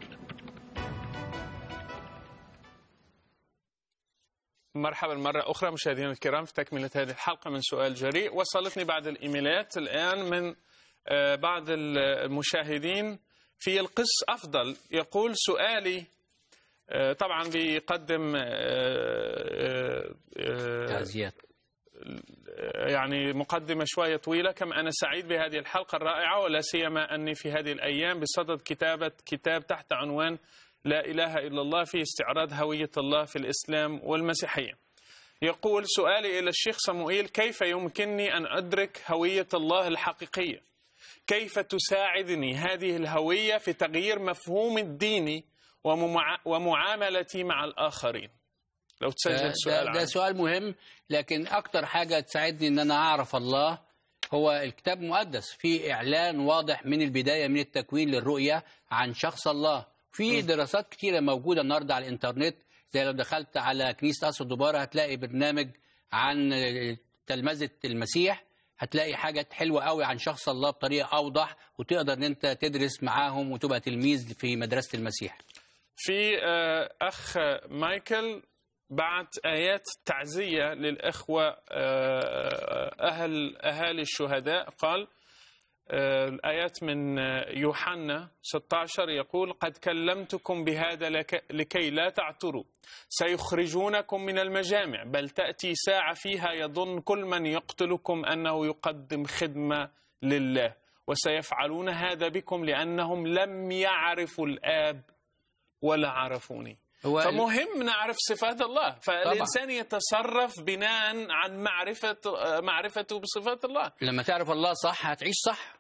مرحبا مرة أخرى مشاهدينا الكرام في تكملة هذه الحلقة من سؤال جريء وصلتني بعض الإيميلات الآن من آه، بعض المشاهدين في القس أفضل يقول سؤالي آه، طبعا بيقدم آه، آه، آه، تعزيات يعني مقدمة شوية طويلة كم أنا سعيد بهذه الحلقة الرائعة ولا سيما أني في هذه الأيام بصدد كتابة كتاب تحت عنوان لا إله إلا الله في استعراض هوية الله في الإسلام والمسيحية يقول سؤالي إلى الشيخ صموئيل كيف يمكنني أن أدرك هوية الله الحقيقية كيف تساعدني هذه الهوية في تغيير مفهوم الدين وممع- ومعاملتي مع الآخرين لو تسجل ده, سؤال ده, ده عنه. سؤال مهم لكن اكتر حاجه تساعدني ان انا اعرف الله هو الكتاب المقدس في اعلان واضح من البدايه من التكوين للرؤيه عن شخص الله في دراسات كتيره موجوده النهارده على الانترنت زي لو دخلت على كنيسه قصر الدباره هتلاقي برنامج عن تلمذه المسيح هتلاقي حاجات حلوه قوي عن شخص الله بطريقه اوضح وتقدر ان انت تدرس معاهم وتبقى تلميذ في مدرسه المسيح في آه، أخ مايكل بعت آيات تعزية للإخوة آه، أهل أهالي الشهداء قال آه، الآيات من آه، يوحنا 16 يقول قد كلمتكم بهذا لك لكي لا تعتروا سيخرجونكم من المجامع بل تأتي ساعة فيها يظن كل من يقتلكم أنه يقدم خدمة لله وسيفعلون هذا بكم لأنهم لم يعرفوا الآب ولا عرفوني هو فمهم نعرف صفات الله فالإنسان يتصرف بناء عن معرفة معرفته بصفات الله لما تعرف الله صح هتعيش صح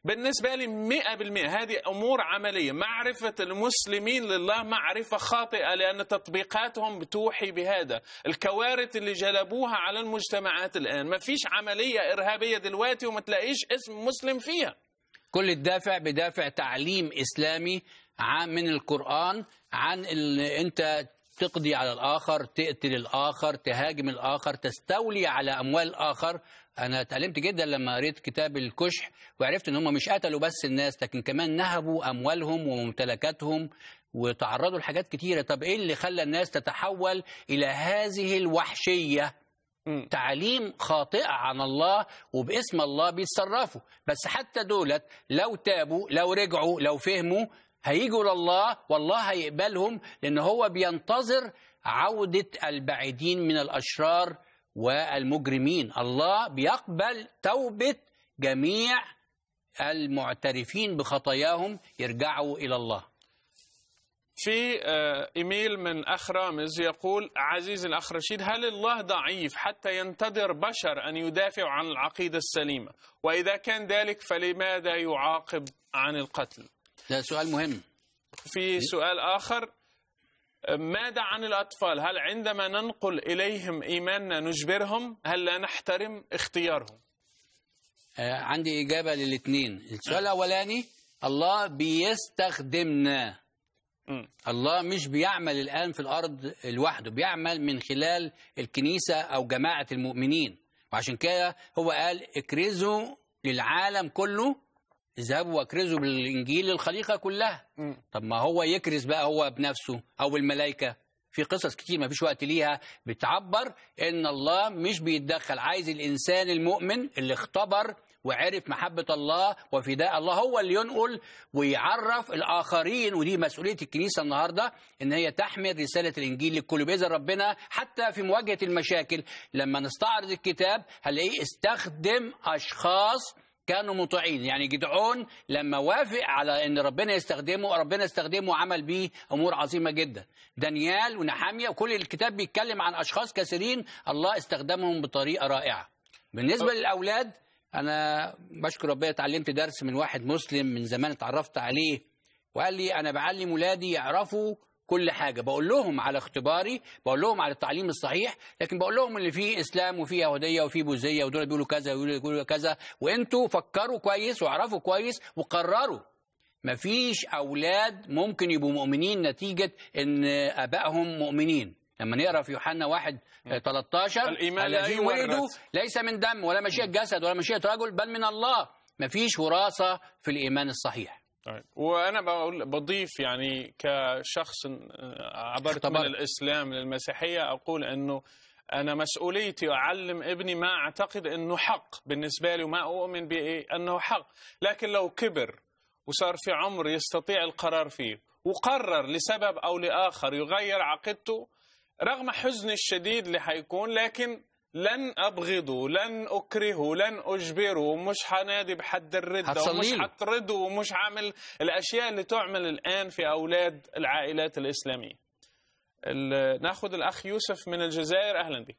بالنسبة لي مئة بالمئة هذه أمور عملية معرفة المسلمين لله معرفة خاطئة لأن تطبيقاتهم بتوحي بهذا الكوارث اللي جلبوها على المجتمعات الآن ما فيش عملية إرهابية دلوقتي وما تلاقيش اسم مسلم فيها كل الدافع بدافع تعليم اسلامي عن من القران عن ال... انت تقضي على الاخر تقتل الاخر تهاجم الاخر تستولي على اموال الاخر انا اتألمت جدا لما قريت كتاب الكشح وعرفت ان هم مش قتلوا بس الناس لكن كمان نهبوا اموالهم وممتلكاتهم وتعرضوا لحاجات كتيره طب ايه اللي خلى الناس تتحول الى هذه الوحشيه مم. تعليم خاطئة عن الله وباسم الله بيتصرفوا بس حتى دولت لو تابوا لو رجعوا لو فهموا هيجوا لله والله هيقبلهم لأن هو بينتظر عودة البعيدين من الأشرار والمجرمين الله بيقبل توبة جميع المعترفين بخطاياهم يرجعوا إلى الله في آه، ايميل من اخ رامز يقول عزيزي الاخ رشيد هل الله ضعيف حتى ينتظر بشر ان يدافعوا عن العقيده السليمه واذا كان ذلك فلماذا يعاقب عن القتل ده سؤال مهم في سؤال اخر آه، ماذا عن الاطفال هل عندما ننقل اليهم ايماننا نجبرهم هل لا نحترم اختيارهم آه، عندي إجابة للاثنين السؤال الأولاني الله بيستخدمنا مم. الله مش بيعمل الآن في الأرض لوحده بيعمل من خلال الكنيسة أو جماعة المؤمنين وعشان كده هو قال اكرزوا للعالم كله اذهبوا واكرزوا بالإنجيل للخليقة كلها مم. طب ما هو يكرز بقى هو بنفسه أو بالملائكة في قصص كتير ما فيش وقت ليها بتعبر ان الله مش بيتدخل عايز الانسان المؤمن اللي اختبر وعرف محبة الله وفداء الله هو اللي ينقل ويعرف الآخرين ودي مسؤولية الكنيسة النهاردة إن هي تحمل رسالة الإنجيل للكل بإذن ربنا حتى في مواجهة المشاكل لما نستعرض الكتاب هنلاقيه استخدم أشخاص كانوا مطيعين يعني جدعون لما وافق على ان ربنا يستخدمه ربنا استخدمه وعمل بيه امور عظيمه جدا دانيال ونحاميه وكل الكتاب بيتكلم عن اشخاص كثيرين الله استخدمهم بطريقه رائعه بالنسبه للاولاد انا بشكر ربنا اتعلمت درس من واحد مسلم من زمان اتعرفت عليه وقال لي انا بعلم ولادي يعرفوا كل حاجه بقول لهم على اختباري بقول لهم على التعليم الصحيح لكن بقول لهم اللي فيه اسلام وفيه يهوديه وفيه بوذيه ودول بيقولوا كذا ويقولوا بيقولوا كذا وانتوا فكروا كويس واعرفوا كويس وقرروا مفيش اولاد ممكن يبقوا مؤمنين نتيجه ان ابائهم مؤمنين لما نقرا في يوحنا 1 آه، 13 الإيمان لا الذين يورث. ولدوا ليس من دم ولا مشيئه جسد ولا مشيئه رجل بل من الله مفيش وراثه في الايمان الصحيح طيب وانا بقول بضيف يعني كشخص آه، عبرت من اختبرت. الاسلام للمسيحيه اقول انه انا مسؤوليتي اعلم ابني ما اعتقد انه حق بالنسبه لي وما اؤمن بايه انه حق لكن لو كبر وصار في عمر يستطيع القرار فيه وقرر لسبب او لاخر يغير عقيدته رغم حزني الشديد اللي حيكون لكن لن ابغضه لن اكرهه لن اجبره مش حنادي بحد الرده هتصلي ومش له. حطرده ومش عامل الاشياء اللي تعمل الان في اولاد العائلات الاسلاميه ال- ناخذ الاخ يوسف من الجزائر اهلا بك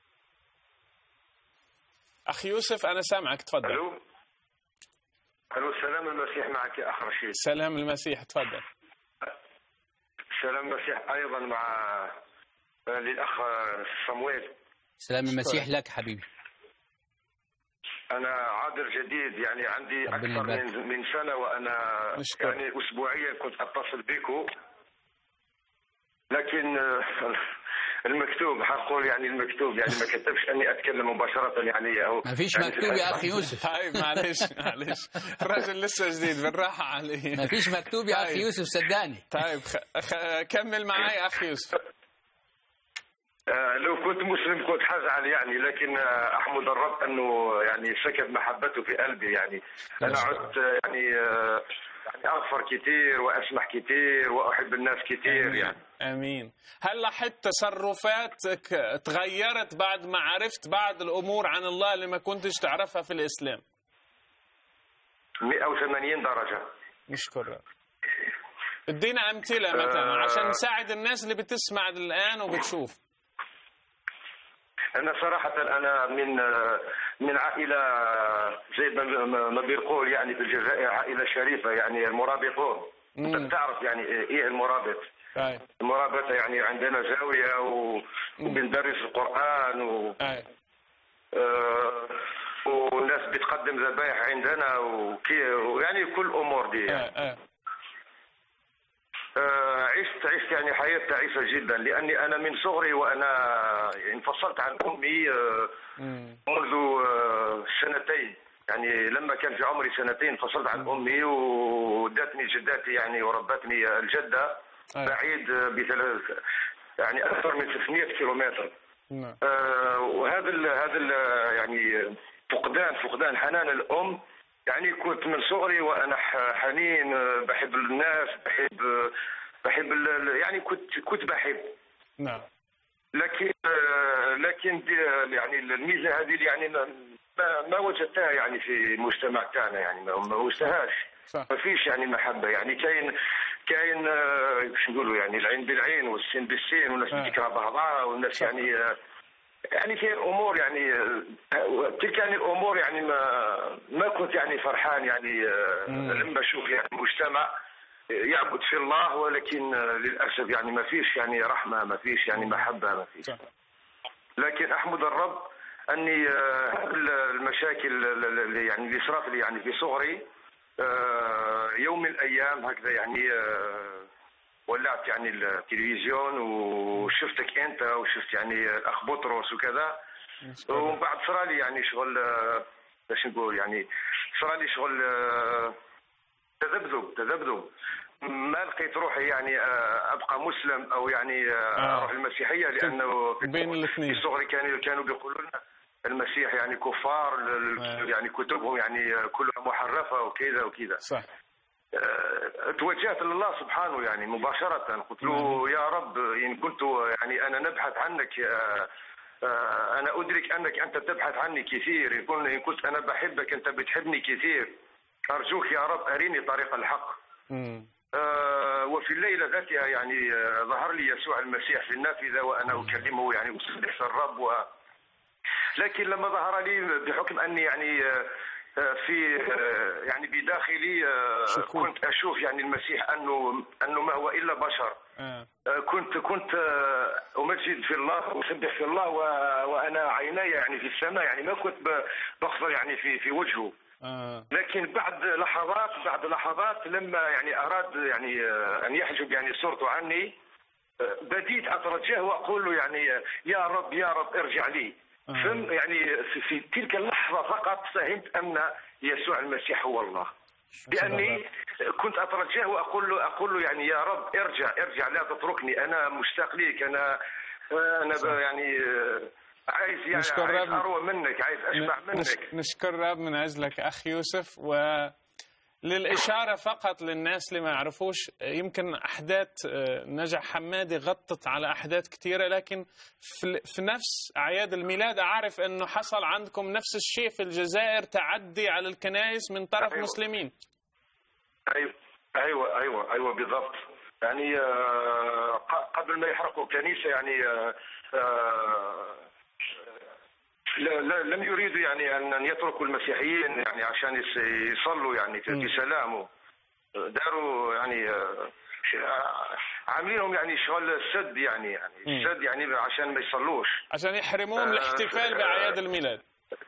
اخ يوسف انا سامعك تفضل الو الو السلام المسيح معك يا اخ رشيد سلام المسيح تفضل سلام المسيح ايضا مع للاخ صمويل سلام المسيح لك حبيبي انا عابر جديد يعني عندي ربنا اكثر يبارك. من من سنه وانا نشكر. يعني اسبوعيا كنت اتصل بكم لكن آه، المكتوب حقول يعني المكتوب يعني ما كتبش اني اتكلم مباشره يعني او مفيش يعني مكتوب يا اخي يوسف طيب معلش معلش الراجل لسه جديد بالراحه عليه مفيش مكتوب يا اخي طيب. يوسف صدقني طيب خ... خ... كمل معي اخ يوسف آه، لو كنت مسلم كنت حزعل يعني لكن آه، احمد الرب انه يعني سكب محبته في قلبي يعني انا عدت آه، يعني آه، يعني اغفر كثير واسمح كثير واحب الناس كثير يعني امين هل لاحظت تصرفاتك تغيرت بعد ما عرفت بعض الامور عن الله اللي ما كنتش تعرفها في الاسلام 180 درجه نشكر رب. ادينا امثله مثلا آه. عشان نساعد الناس اللي بتسمع الان وبتشوف انا صراحه انا من آه، من عائله زي ما- ما ما بيقول يعني في الجزائر عائله شريفه يعني المرابطون مم. انت تعرف يعني ايه المرابط أي المرابطه يعني عندنا زاويه و... وبندرس القران و... أي آه، والناس بتقدم ذبائح عندنا وكي يعني كل الامور دي يعني. أي أي آه، عشت عشت يعني حياه تعيسه جدا لاني انا من صغري وانا انفصلت عن امي آه، مم. منذ آه، سنتين يعني لما كان في عمري سنتين انفصلت عن امي وداتني جداتي يعني وربتني الجده أي. بعيد آه، بثلاث يعني اكثر من 600 كيلومتر نعم آه، وهذا ال هذا ال يعني فقدان فقدان حنان الام يعني كنت من صغري وانا ح- حنين آه، بحب الناس بحب آه، بحب ال- ال- يعني كنت كنت بحب نعم لكن آه، لكن دي- يعني الميزه هذه يعني ما ما- ما وجدتها يعني في المجتمع تاعنا يعني ما ما وجدتهاش صح ما فيش يعني محبه يعني كاين كاين آه، شو نقولوا يعني العين بالعين والسين بالسين والناس آه. بتكره بعضها والناس صح. يعني آه، يعني كاين امور يعني آه، تلك يعني الامور يعني ما ما كنت يعني فرحان يعني آه، مم. لما اشوف يعني مجتمع يعبد في الله ولكن آه، للاسف يعني ما فيش يعني رحمه ما فيش يعني محبه ما فيش صح لكن احمد الرب اني آه، هذه المشاكل اللي يعني اللي صارت لي يعني في صغري آه، يوم من الايام هكذا يعني آه، ولعت يعني التلفزيون وشفتك انت وشفت يعني الاخ بطرس وكذا ومن بعد صار لي يعني شغل آه، باش نقول يعني صار لي شغل آه، تذبذب تذبذب ما لقيت روحي يعني آه، ابقى مسلم او يعني آه، آه. اروح المسيحيه لانه في بين الاثنين. في صغري كانوا كانوا بيقولوا لنا المسيح يعني كفار ال- آه. يعني كتبهم يعني آه، كلها محرفه وكذا وكذا صح آه، توجهت لله سبحانه يعني مباشرة قلت له يا رب إن كنت يعني أنا نبحث عنك آه، آه، أنا أدرك أنك أنت تبحث عني كثير إن كن- إن كنت أنا بحبك أنت بتحبني كثير أرجوك يا رب أريني طريق الحق مم. آه، وفي الليلة ذاتها يعني آه، ظهر لي يسوع المسيح في النافذة وأنا أكلمه يعني أسبح الرب و لكن لما ظهر لي بحكم أني يعني آه، آه، في آه، يعني بداخلي آه، شكوك. كنت أشوف يعني المسيح أنه أنه ما هو إلا بشر آه. آه، كنت كنت آه، أمجد في الله وأسبح في الله و- وأنا عيناي يعني في السماء يعني ما كنت ب- بخسر يعني في في وجهه آه. لكن بعد لحظات بعد لحظات لما يعني اراد يعني آه، ان يحجب يعني صورته عني آه، بديت اترجاه واقول له يعني آه، يا رب يا رب ارجع لي آه. فهم يعني في, في تلك اللحظه فقط فهمت ان يسوع المسيح هو الله لاني كنت اترجاه واقول له اقول له يعني يا رب ارجع ارجع لا تتركني انا مشتاق ليك انا انا ب- يعني آه، عايز يعني نشكر عايز ربنا. اروى منك عايز اشبع نش- منك نشكر رب من أجلك أخ يوسف وللإشارة فقط للناس اللي ما يعرفوش يمكن أحداث آه، نجع حمادي غطت على أحداث كثيرة لكن في في نفس أعياد الميلاد أعرف أنه حصل عندكم نفس الشيء في الجزائر تعدي على الكنائس من طرف أيوة. مسلمين ايوه ايوه ايوه ايوه بالضبط يعني آه، ق- قبل ما يحرقوا كنيسه يعني آه، آه، لا- لا- لم يريدوا يعني ان أن يتركوا المسيحيين يعني عشان يس- يصلوا يعني في في سلام داروا يعني آه، ش- آه، عاملينهم يعني شغل سد يعني يعني مم. سد يعني عشان ما يصلوش عشان يحرموهم آه، الاحتفال آه، بأعياد الميلاد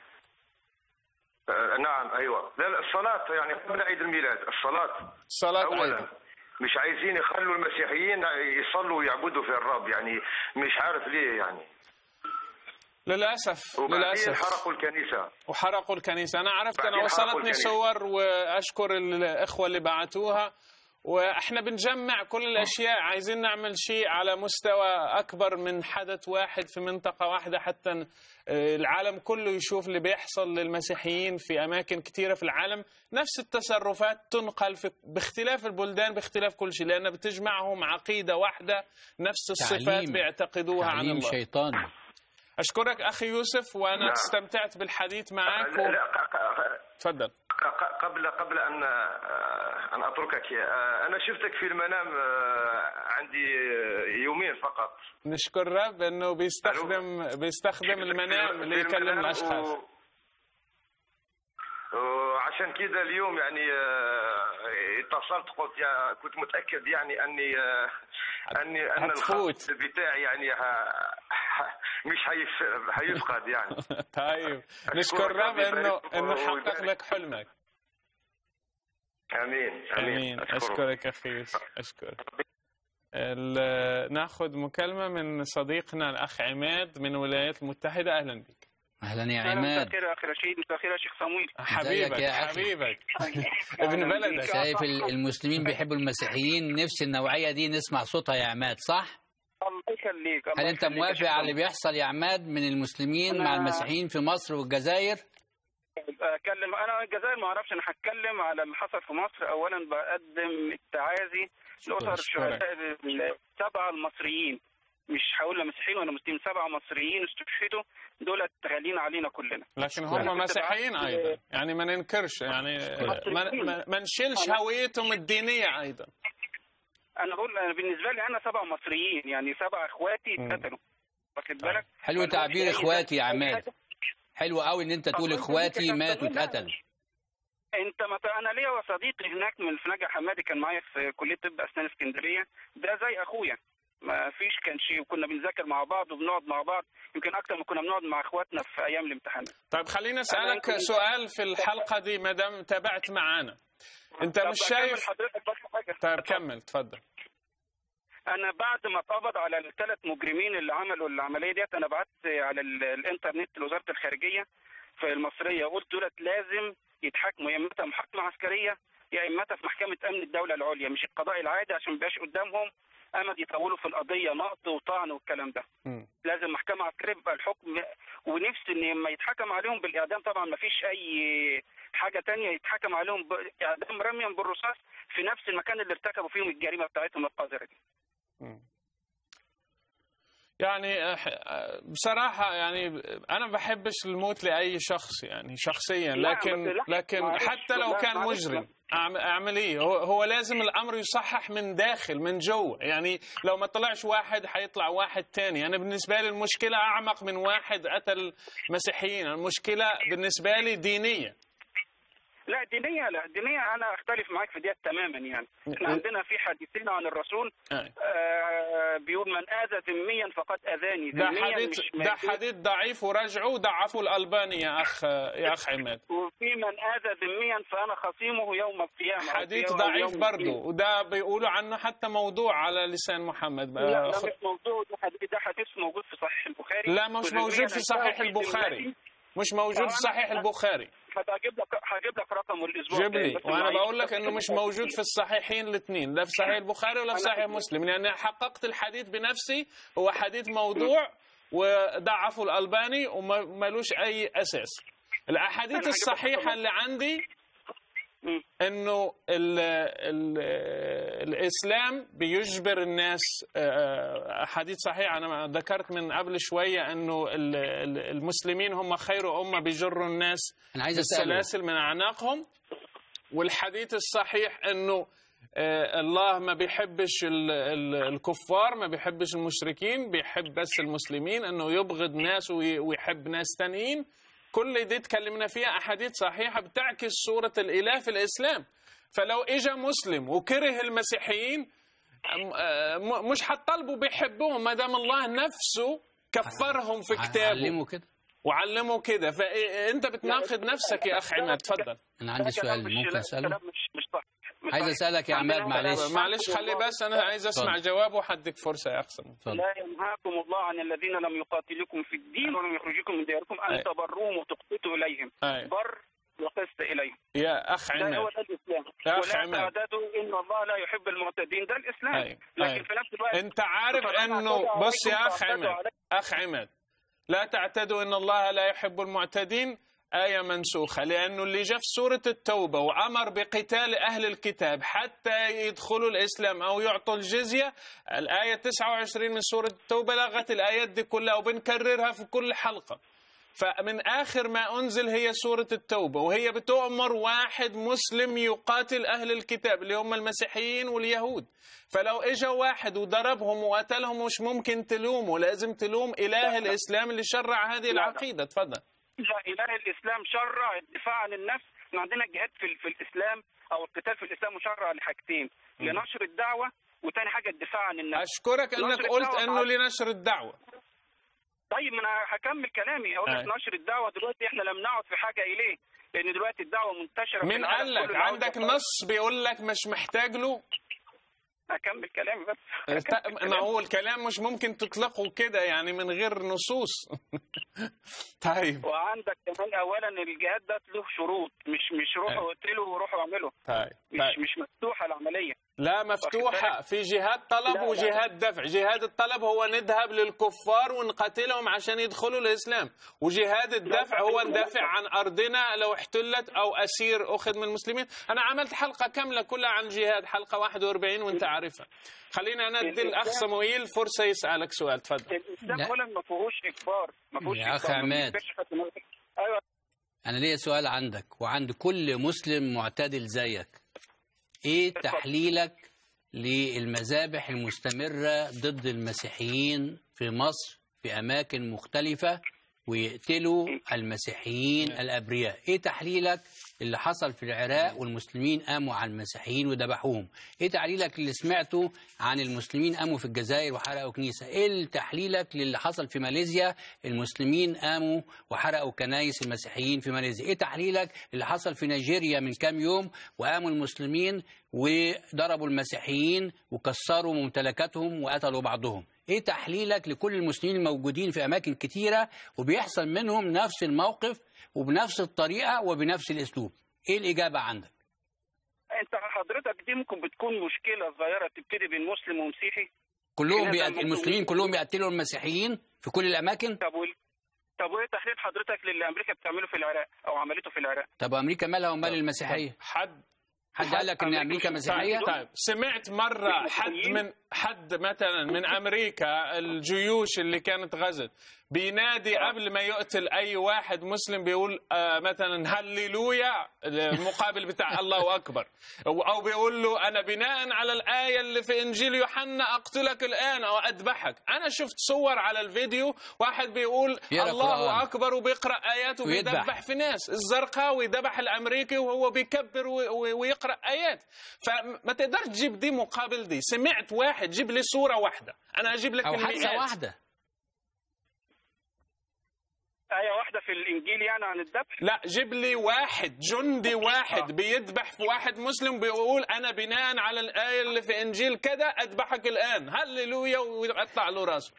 آه، نعم ايوه لا لا الصلاه يعني قبل عيد الميلاد الصلاه صلاة اولا أيضا مش عايزين يخلوا المسيحيين يصلوا ويعبدوا في الرب يعني مش عارف ليه يعني للأسف وبعدين للأسف حرقوا الكنيسه وحرقوا الكنيسة أنا عرفت أنا بعدين حرقوا وصلتني الكنيسة. صور وأشكر الإخوة اللي بعتوها وإحنا بنجمع كل الأشياء عايزين نعمل شيء على مستوى أكبر من حدث واحد في منطقة واحدة حتى ن- آه، العالم كله يشوف اللي بيحصل للمسيحيين في أماكن كثيرة في العالم نفس التصرفات تنقل في باختلاف البلدان باختلاف كل شيء لأن بتجمعهم عقيدة واحدة نفس الصفات تعليم. بيعتقدوها عن تعليم الله شيطاني أشكرك أخي يوسف وأنا نعم. استمتعت بالحديث معك لا و... لا ق- ق- تفضل ق- قبل قبل ان آه، ان اتركك آه، انا شفتك في المنام آه، عندي آه، يومين فقط نشكر رب انه بيستخدم بيستخدم شفتك المنام في- اللي في يكلم المنام الاشخاص و... وعشان كذا اليوم يعني آه، اتصلت قلت يا كنت متاكد يعني اني آه، اني ان هتفوت. الخط بتاعي يعني ه- ه- مش هيف- هيفقد يعني طيب نشكر أشكرك الرب ربي انه يبارك انه حقق ويبارك. لك حلمك امين امين اشكرك اخي يوسف اشكرك ال- ناخذ مكالمه من صديقنا الاخ عماد من الولايات المتحده اهلا بك اهلا يا مساء عماد الخير يا اخي رشيد مساء الخير يا شيخ صمويل حبيبك يا أخي؟ حبيبك ابن بلدك شايف ال- المسلمين بيحبوا المسيحيين نفس النوعيه دي نسمع صوتها يا عماد صح الله يخليك الله هل انت يخليك يا موافق شيخ على اللي صمويل. بيحصل يا عماد من المسلمين أنا- مع المسيحيين في مصر والجزائر اتكلم انا الجزائر ما اعرفش انا هتكلم على اللي حصل في مصر اولا بقدم التعازي لاسر أشكرك. الشهداء السبعه المصريين مش هقول لا مسيحيين ولا مسلمين سبعه مصريين استشهدوا دول غاليين علينا كلنا لكن أنا هم كنت مسيحيين بعت- ايضا يعني ما ننكرش يعني ما, ما, ما نشيلش هويتهم الدينيه ايضا انا بقول أنا بالنسبه لي انا سبع مصريين يعني سبع اخواتي مم. اتقتلوا واخد بالك حلو فالواحد تعبير أي اخواتي يا حاجة- عماد حلو قوي ان انت تقول أصل أنت اخواتي ممكن ماتوا تستغلها. اتقتلوا انت ما ت- انا ليا صديقي هناك من في نجع حمادي كان معايا في كليه طب اسنان اسكندريه ده زي اخويا ما فيش كان شيء وكنا بنذاكر مع بعض وبنقعد مع بعض يمكن اكتر ما كنا بنقعد مع اخواتنا في ايام الامتحانات طيب خليني اسالك يمكن- سؤال في الحلقه دي ما دام تابعت معانا انت طب مش أكمل شايف حضرتك بس حاجه طيب كمل تفضل انا بعد ما اتقبض على الثلاث مجرمين اللي عملوا العمليه ديت انا بعت على ال- الانترنت لوزاره الخارجيه في المصريه قلت دولت لازم يتحاكموا يا اما في محاكمه عسكريه يا اما في محكمه امن الدوله العليا مش القضاء العادي عشان ما يبقاش قدامهم امد يطولوا في القضيه نقض وطعن والكلام ده مم. لازم محكمه عسكريه يبقى الحكم ونفسي ان لما يتحكم عليهم بالاعدام طبعا ما فيش اي حاجه تانية يتحكم عليهم باعدام رميا بالرصاص في نفس المكان اللي ارتكبوا فيهم الجريمه بتاعتهم القذره دي مم. يعني أح- بصراحة يعني أنا ما بحبش الموت لأي شخص يعني شخصيا لا، لكن بس لا، لكن معلش، حتى لو لا، كان معلش، مجرم أعم- أعمل إيه هو, هو لازم الأمر يصحح من داخل من جوا يعني لو ما طلعش واحد حيطلع واحد تاني أنا بالنسبة لي المشكلة أعمق من واحد قتل مسيحيين المشكلة بالنسبة لي دينية لا دينية لا دينية أنا أختلف معاك في ديت تماما يعني إحنا عندنا في حديثين عن الرسول أي. آه بيقول من آذى ذميا فقد أذاني ده ذميا حديث مش ده موجود. حديث ضعيف ورجعوا ضعفوا الألباني يا أخ يا أخ عماد وفي من آذى ذميا فأنا خصيمه يوم القيامة أو حديث في- أو ضعيف يوم برضه الدين. وده بيقولوا عنه حتى موضوع على لسان محمد لا آه، لا خ- مش موضوع ده حديث ده حديث موجود في صحيح البخاري لا مش وذمياً موجود في صحيح أنت في البخاري ذمتي. مش موجود في صحيح البخاري هجيب لك هجيب لك رقم الأسبوع جيب الجاي، لي بس وانا معيش. بقول لك انه مش موجود في الصحيحين الاثنين لا في صحيح البخاري ولا في صحيح مسلم لان حققت الحديث بنفسي هو حديث موضوع وضعفه الالباني ومالوش اي اساس الاحاديث الصحيحه اللي عندي مم. انه ال ال الاسلام بيجبر الناس آه، احاديث صحيحه انا ذكرت من قبل شويه انه ال- ال- المسلمين هم خير امه بيجروا الناس انا عايز اساله بالسلاسل من اعناقهم والحديث الصحيح انه آه، الله ما بيحبش ال- ال- الكفار ما بيحبش المشركين بيحب بس المسلمين انه يبغض ناس وي- ويحب ناس تانيين كل دي تكلمنا فيها احاديث صحيحه بتعكس صوره الاله في الاسلام فلو اجى مسلم وكره المسيحيين أم- آه، م- مش هتطالبوا بيحبوهم ما دام الله نفسه كفرهم في كتابه علمه كده وعلمه كده فانت بتناقض نفسك يا اخ عماد تفضل انا عندي ده كلام سؤال مش- ممكن لا، اساله كلام مش مش صح مش عايز صح. اسالك يا عماد عندنا معلش كلام- معلش خلي بس انا عايز اسمع اتفضل. جواب وحدك فرصه يا اخ سمو اتفضل لا ينهاكم الله عن الذين لم يقاتلوكم في الدين ولم يخرجوكم من دياركم أي. ان تبروهم وتقسطوا اليهم أي. بر وقسط اليهم يا اخ ده هو عماد ده الاسلام يا أخ ولا عماد. تعتدوا ان الله لا يحب المعتدين ده الاسلام أي. لكن أي. في نفس الوقت انت عارف فطالما انه اعتدوا بص يا عليكم اخ فاعتدوا عماد عليكم. اخ عماد لا تعتدوا ان الله لا يحب المعتدين آية منسوخة لأنه اللي جاء في سورة التوبة وأمر بقتال أهل الكتاب حتى يدخلوا الإسلام أو يعطوا الجزية الآية 29 من سورة التوبة لغت الآيات دي كلها وبنكررها في كل حلقة فمن آخر ما أنزل هي سورة التوبة وهي بتؤمر واحد مسلم يقاتل أهل الكتاب اللي هم المسيحيين واليهود فلو إجا واحد وضربهم وقتلهم مش ممكن تلومه لازم تلوم إله الإسلام اللي شرع هذه العقيدة تفضل لا اله الاسلام شرع الدفاع عن النفس احنا عندنا الجهاد في, في الاسلام او القتال في الاسلام مشرع لحاجتين لنشر الدعوه وتاني حاجه الدفاع عن النفس اشكرك انك نشر قلت الدعوة انه عن- لنشر الدعوه طيب ما انا هكمل كلامي هقول آه. لك نشر الدعوه دلوقتي احنا لم نعد في حاجه اليه لان دلوقتي الدعوه منتشره في مين العالم قال لك كله. أنا عندك عاوز نص بيقول لك مش محتاج له اكمل كلامي بس است- أكمل ما كلامي. هو الكلام مش ممكن تطلقه كده يعني من غير نصوص طيب وعندك كمان اولا الجهاد ده له شروط مش مش روحوا آه. اقتلوا وروحوا اعملوا طيب مش طيب مش مفتوحه العمليه لا مفتوحة في جهاد طلب لا، لا. وجهاد دفع جهاد الطلب هو نذهب للكفار ونقاتلهم عشان يدخلوا الإسلام وجهاد الدفع هو ندافع عن أرضنا لو احتلت أو أسير أخذ من المسلمين أنا عملت حلقة كاملة كلها عن جهاد حلقة 41 وانت عارفها خلينا ندي الأخ صمويل فرصة يسألك سؤال تفضل الاسلام لا. اولا ما فيهوش اجبار ما فيهوش يا أخ إجبار. ما عماد. بيجبرش حد إنه- ايوه أنا ليا سؤال عندك وعند كل مسلم معتدل زيك إيه تحليلك للمذابح المستمرة ضد المسيحيين في مصر في أماكن مختلفة ويقتلوا المسيحيين الأبرياء إيه تحليلك اللي حصل في العراق والمسلمين قاموا على المسيحيين وذبحوهم إيه تحليلك اللي سمعته عن المسلمين قاموا في الجزائر وحرقوا كنيسة إيه تحليلك للي حصل في ماليزيا المسلمين قاموا وحرقوا كنايس المسيحيين في ماليزيا إيه تحليلك اللي حصل في نيجيريا من كام يوم وقاموا المسلمين وضربوا المسيحيين وكسروا ممتلكاتهم وقتلوا بعضهم ايه تحليلك لكل المسلمين الموجودين في اماكن كتيره وبيحصل منهم نفس الموقف وبنفس الطريقه وبنفس الاسلوب ايه الاجابه عندك انت حضرتك دي ممكن بتكون مشكله صغيره تبتدي بين مسلم ومسيحي كلهم هذا بيقت... المسلمين- المسلمين كلهم يقتلوا المسيحيين في كل الاماكن طب وال... طب وايه تحليل حضرتك للي امريكا بتعمله في العراق او عملته في العراق طب امريكا مالها ومال المسيحيه حد حد قال لك ان امريكا مسيحيه طيب, طيب سمعت مرة حد من حد مثلا من أمريكا الجيوش اللي كانت غزت بينادي قبل ما يقتل أي واحد مسلم بيقول آه مثلا هللويا المقابل بتاع الله أكبر أو أو بيقول له أنا بناء على الآية اللي في إنجيل يوحنا أقتلك الآن أو أذبحك أنا شفت صور على الفيديو واحد بيقول يقرأ الله قرآن. أكبر وبيقرأ آيات ويذبح. وبيذبح في ناس الزرقاوي ذبح الامريكي وهو بيكبر و- و- ويقرا ايات فما تقدرش تجيب دي مقابل دي سمعت واحد جيب لي صوره واحده انا اجيب لك او المئات حادثه واحده ايه واحده في الانجيل يعني عن الذبح لا جيب لي واحد جندي واحد بيذبح في واحد مسلم بيقول انا بناء على الايه اللي في انجيل كذا اذبحك الان هللويا ويقطع له راسه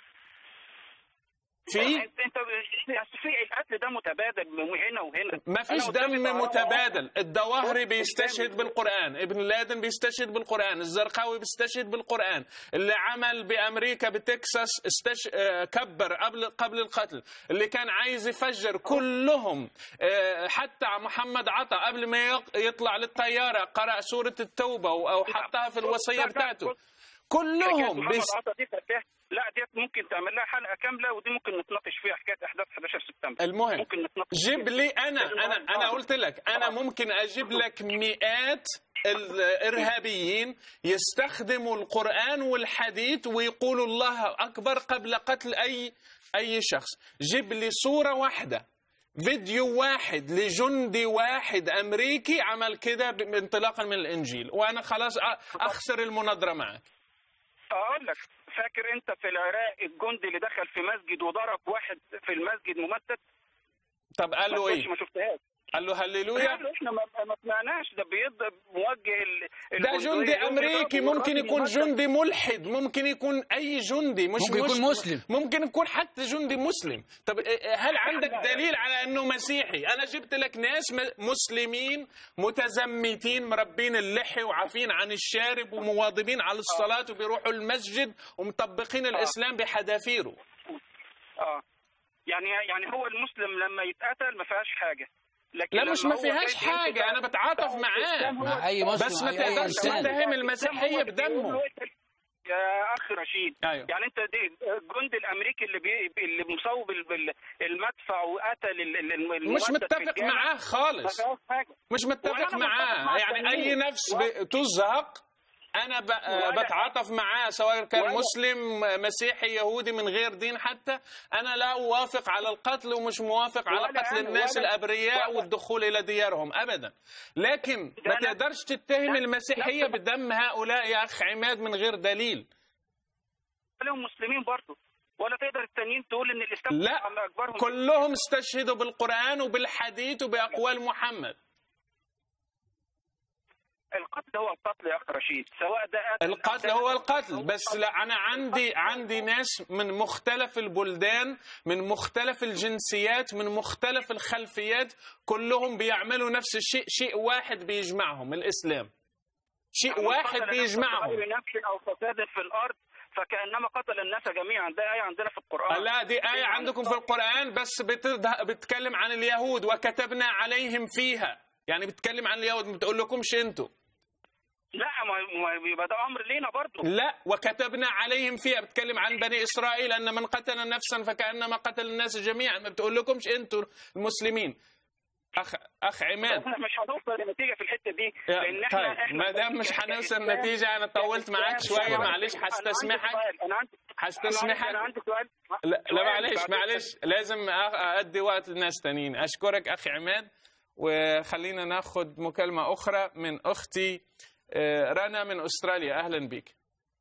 في انت انت أصل في القتل ده متبادل من هنا وهنا ما فيش أنا قدامي دم بقى- متبادل الظواهري بيستشهد بالقرآن ابن لادن بيستشهد بالقرآن الزرقاوي بيستشهد بالقرآن اللي عمل بأمريكا بتكساس استش... آه، كبر قبل قبل القتل اللي كان عايز يفجر كلهم آه، حتى محمد عطا قبل ما يق- يطلع للطيارة قرأ سورة التوبة أو حطها في الوصية بتاعته كلهم محمد بيست... عطا دي فتاة لا ديت ممكن تعمل لها حلقه كامله ودي ممكن نتناقش فيها حكايه احداث 11 سبتمبر المهم ممكن نتناقش جيب فيها. لي انا انا انا قلت لك انا ممكن اجيب لك مئات الارهابيين يستخدموا القران والحديث ويقولوا الله اكبر قبل قتل اي اي شخص جيب لي صوره واحده فيديو واحد لجندي واحد امريكي عمل كده ب- انطلاقا من الانجيل وانا خلاص أ- اخسر المناظره معك اقول لك فاكر انت في العراق الجندي اللي دخل في مسجد وضرب واحد في المسجد ممدد طب قال له ما ايه ما شفتهاش قال له هللويا قال له احنا ما, ما سمعناش ده بيضرب موجه ال- ده الجندي جندي يقوم امريكي يضربه ممكن والراجل يكون يمدد. جندي ملحد ممكن يكون اي جندي مش ممكن مش يكون مسلم. ممكن يكون حتى جندي مسلم طب إيه- هل عندك دليل على انه مسيحي انا جبت لك ناس م- مسلمين متزمتين مربين اللحي وعافين عن الشارب ومواظبين على الصلاه وبيروحوا المسجد ومطبقين الاسلام بحذافيره اه يعني يعني هو المسلم لما يتقتل ما فيهاش حاجه لكن لا مش لما ما هو فيهاش جاي حاجه يقتل- انا بتعاطف معاه مع اي مسلم بس ما أي- أي تقدرش إنسان. تتهم المسيحيه بدمه يا اخ رشيد أيوه. يعني انت دي الجندي الامريكي اللي بي اللي مصوب ال- بال- المدفع وقتل ال- ال- الممدد مش في متفق الجامع، معاه ما خالص فيهاش حاجه مش وأنا متفق متفق معاه معاك يعني تماماً. اي نفس و- ب- تزهق انا ب- ولا- بتعاطف معاه سواء كان ولا- مسلم مسيحي يهودي من غير دين حتى انا لا اوافق على القتل ومش موافق على ولا قتل أنا الناس ولا- الابرياء ولا- والدخول الى ديارهم ابدا لكن ما ده أنا- تقدرش تتهم لا- المسيحيه لا- بدم هؤلاء يا اخ عماد من غير دليل لهم مسلمين برضه ولا تقدر التانيين تقول ان الاسلام لا على اكبرهم كلهم استشهدوا بالقران وبالحديث وباقوال محمد القتل هو القتل يا اخ رشيد سواء ده قتل أو القتل ده هو قتل. القتل بس لا انا عندي عندي ناس من مختلف البلدان من مختلف الجنسيات من مختلف الخلفيات كلهم بيعملوا نفس الشيء شيء واحد بيجمعهم الاسلام شيء من واحد قتل نفسه بيجمعهم بغير نفس او فساد في الارض فكانما قتل الناس جميعا ده ايه عندنا في القران لا دي آية عندكم في القرآن بس بتده- بتتكلم عن اليهود وكتبنا عليهم فيها يعني بتتكلم عن اليهود ما بتقول لكمش انتوا لا ما ما- يبقى ده امر لينا برضه لا وكتبنا عليهم فيها بتكلم عن بني اسرائيل ان من قتل نفسا فكانما قتل الناس جميعا ما بتقول لكمش انتوا المسلمين اخ اخ عماد احنا مش هنوصل لنتيجه في الحته دي يا- لان احنا طيب احنا ما دام مش هنوصل كإسلام- نتيجه انا طولت معاك كإسلام- شويه أنا معلش عندي- أنا عندي هستسمحك سؤال. انا عندي هستسمحك انا عندي سؤال لا, لا سؤال معلش بعد معلش لازم أ- أدي وقت لناس تانيين أشكرك أخي عماد وخلينا ناخد مكالمة أخرى من أختي آه، رنا من أستراليا أهلا بك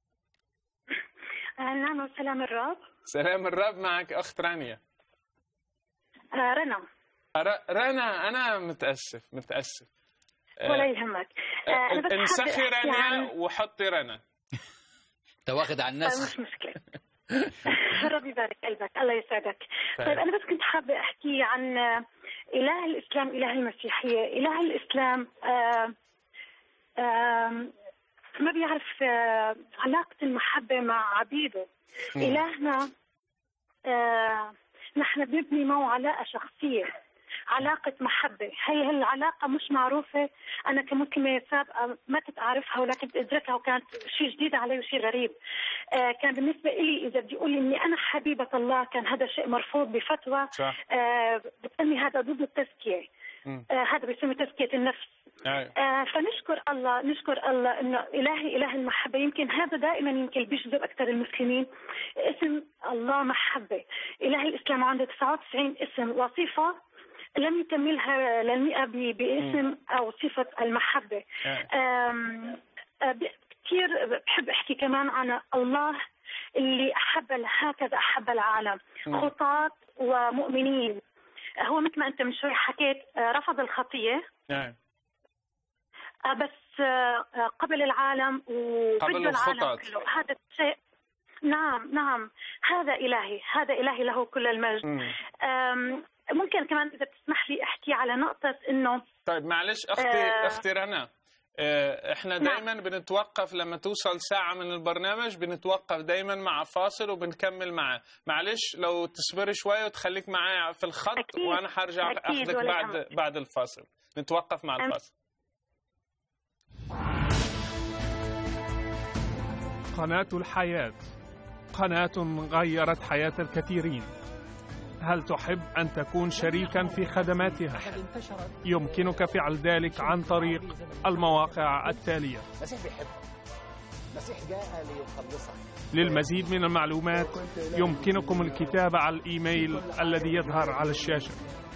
آه، نعم وسلام الرب سلام الرب معك أخت رانيا آه، رنا ر- رنا أنا متأسف متأسف آه، ولا يهمك آه، أنا بس حابة انسخي أحكي رانيا عن وحطي رنا انت واخد على آه، النسخ مش مشكلة ربي يبارك قلبك الله يسعدك طيب. طيب أنا بس كنت حابة أحكي عن آه، إله الإسلام إله المسيحية إله الإسلام آه، آم، ما بيعرف آه، علاقة المحبة مع عبيده مم. إلهنا آه، نحن بنبني معه علاقة شخصية علاقة محبة هي العلاقة مش معروفة أنا كمسلمة سابقة ما كنت أعرفها ولا كنت أدركها وكانت شيء جديد علي وشيء غريب آه، كان بالنسبة لي إذا بدي أقول إني أنا حبيبة الله كان هذا شيء مرفوض بفتوى صح آه، بتسمي هذا ضد التزكية مم. آه، هذا بيسمي تزكية النفس أيوة. آه، فنشكر الله نشكر الله انه الهي اله المحبه يمكن هذا دائما يمكن بيجذب اكثر المسلمين اسم الله محبه اله الاسلام عنده 99 اسم وصفه لم يكملها للمئة ب- باسم او صفه المحبه أيوة. آم، آه، ب- كثير بحب احكي كمان عن الله اللي احب هكذا احب العالم مم. خطاة ومؤمنين هو مثل ما انت من شوي حكيت آه، رفض الخطيه أيوة. آه، بس آه، آه، قبل العالم وبده قبل العالم الخطط. كله هذا الشيء نعم نعم هذا إلهي هذا إلهي له كل المجد مم. آم، ممكن كمان إذا بتسمح لي أحكي على نقطة إنه طيب معلش اختي آه. اختي رنا آه، احنا نعم. دايما بنتوقف لما توصل ساعة من البرنامج بنتوقف دايما مع فاصل وبنكمل معاه معلش لو تصبري شوية وتخليك معايا في الخط أكيد. وانا حرجع أكيد، اخذك ولا بعد يهمك. بعد الفاصل نتوقف مع أم- الفاصل قناة الحياة قناة غيرت حياة الكثيرين هل تحب أن تكون شريكا في خدماتها؟ يمكنك فعل ذلك عن طريق المواقع التالية المسيح بيحبك المسيح جاء ليخلصك للمزيد من المعلومات يمكنكم الكتابة على الإيميل الذي يظهر على الشاشة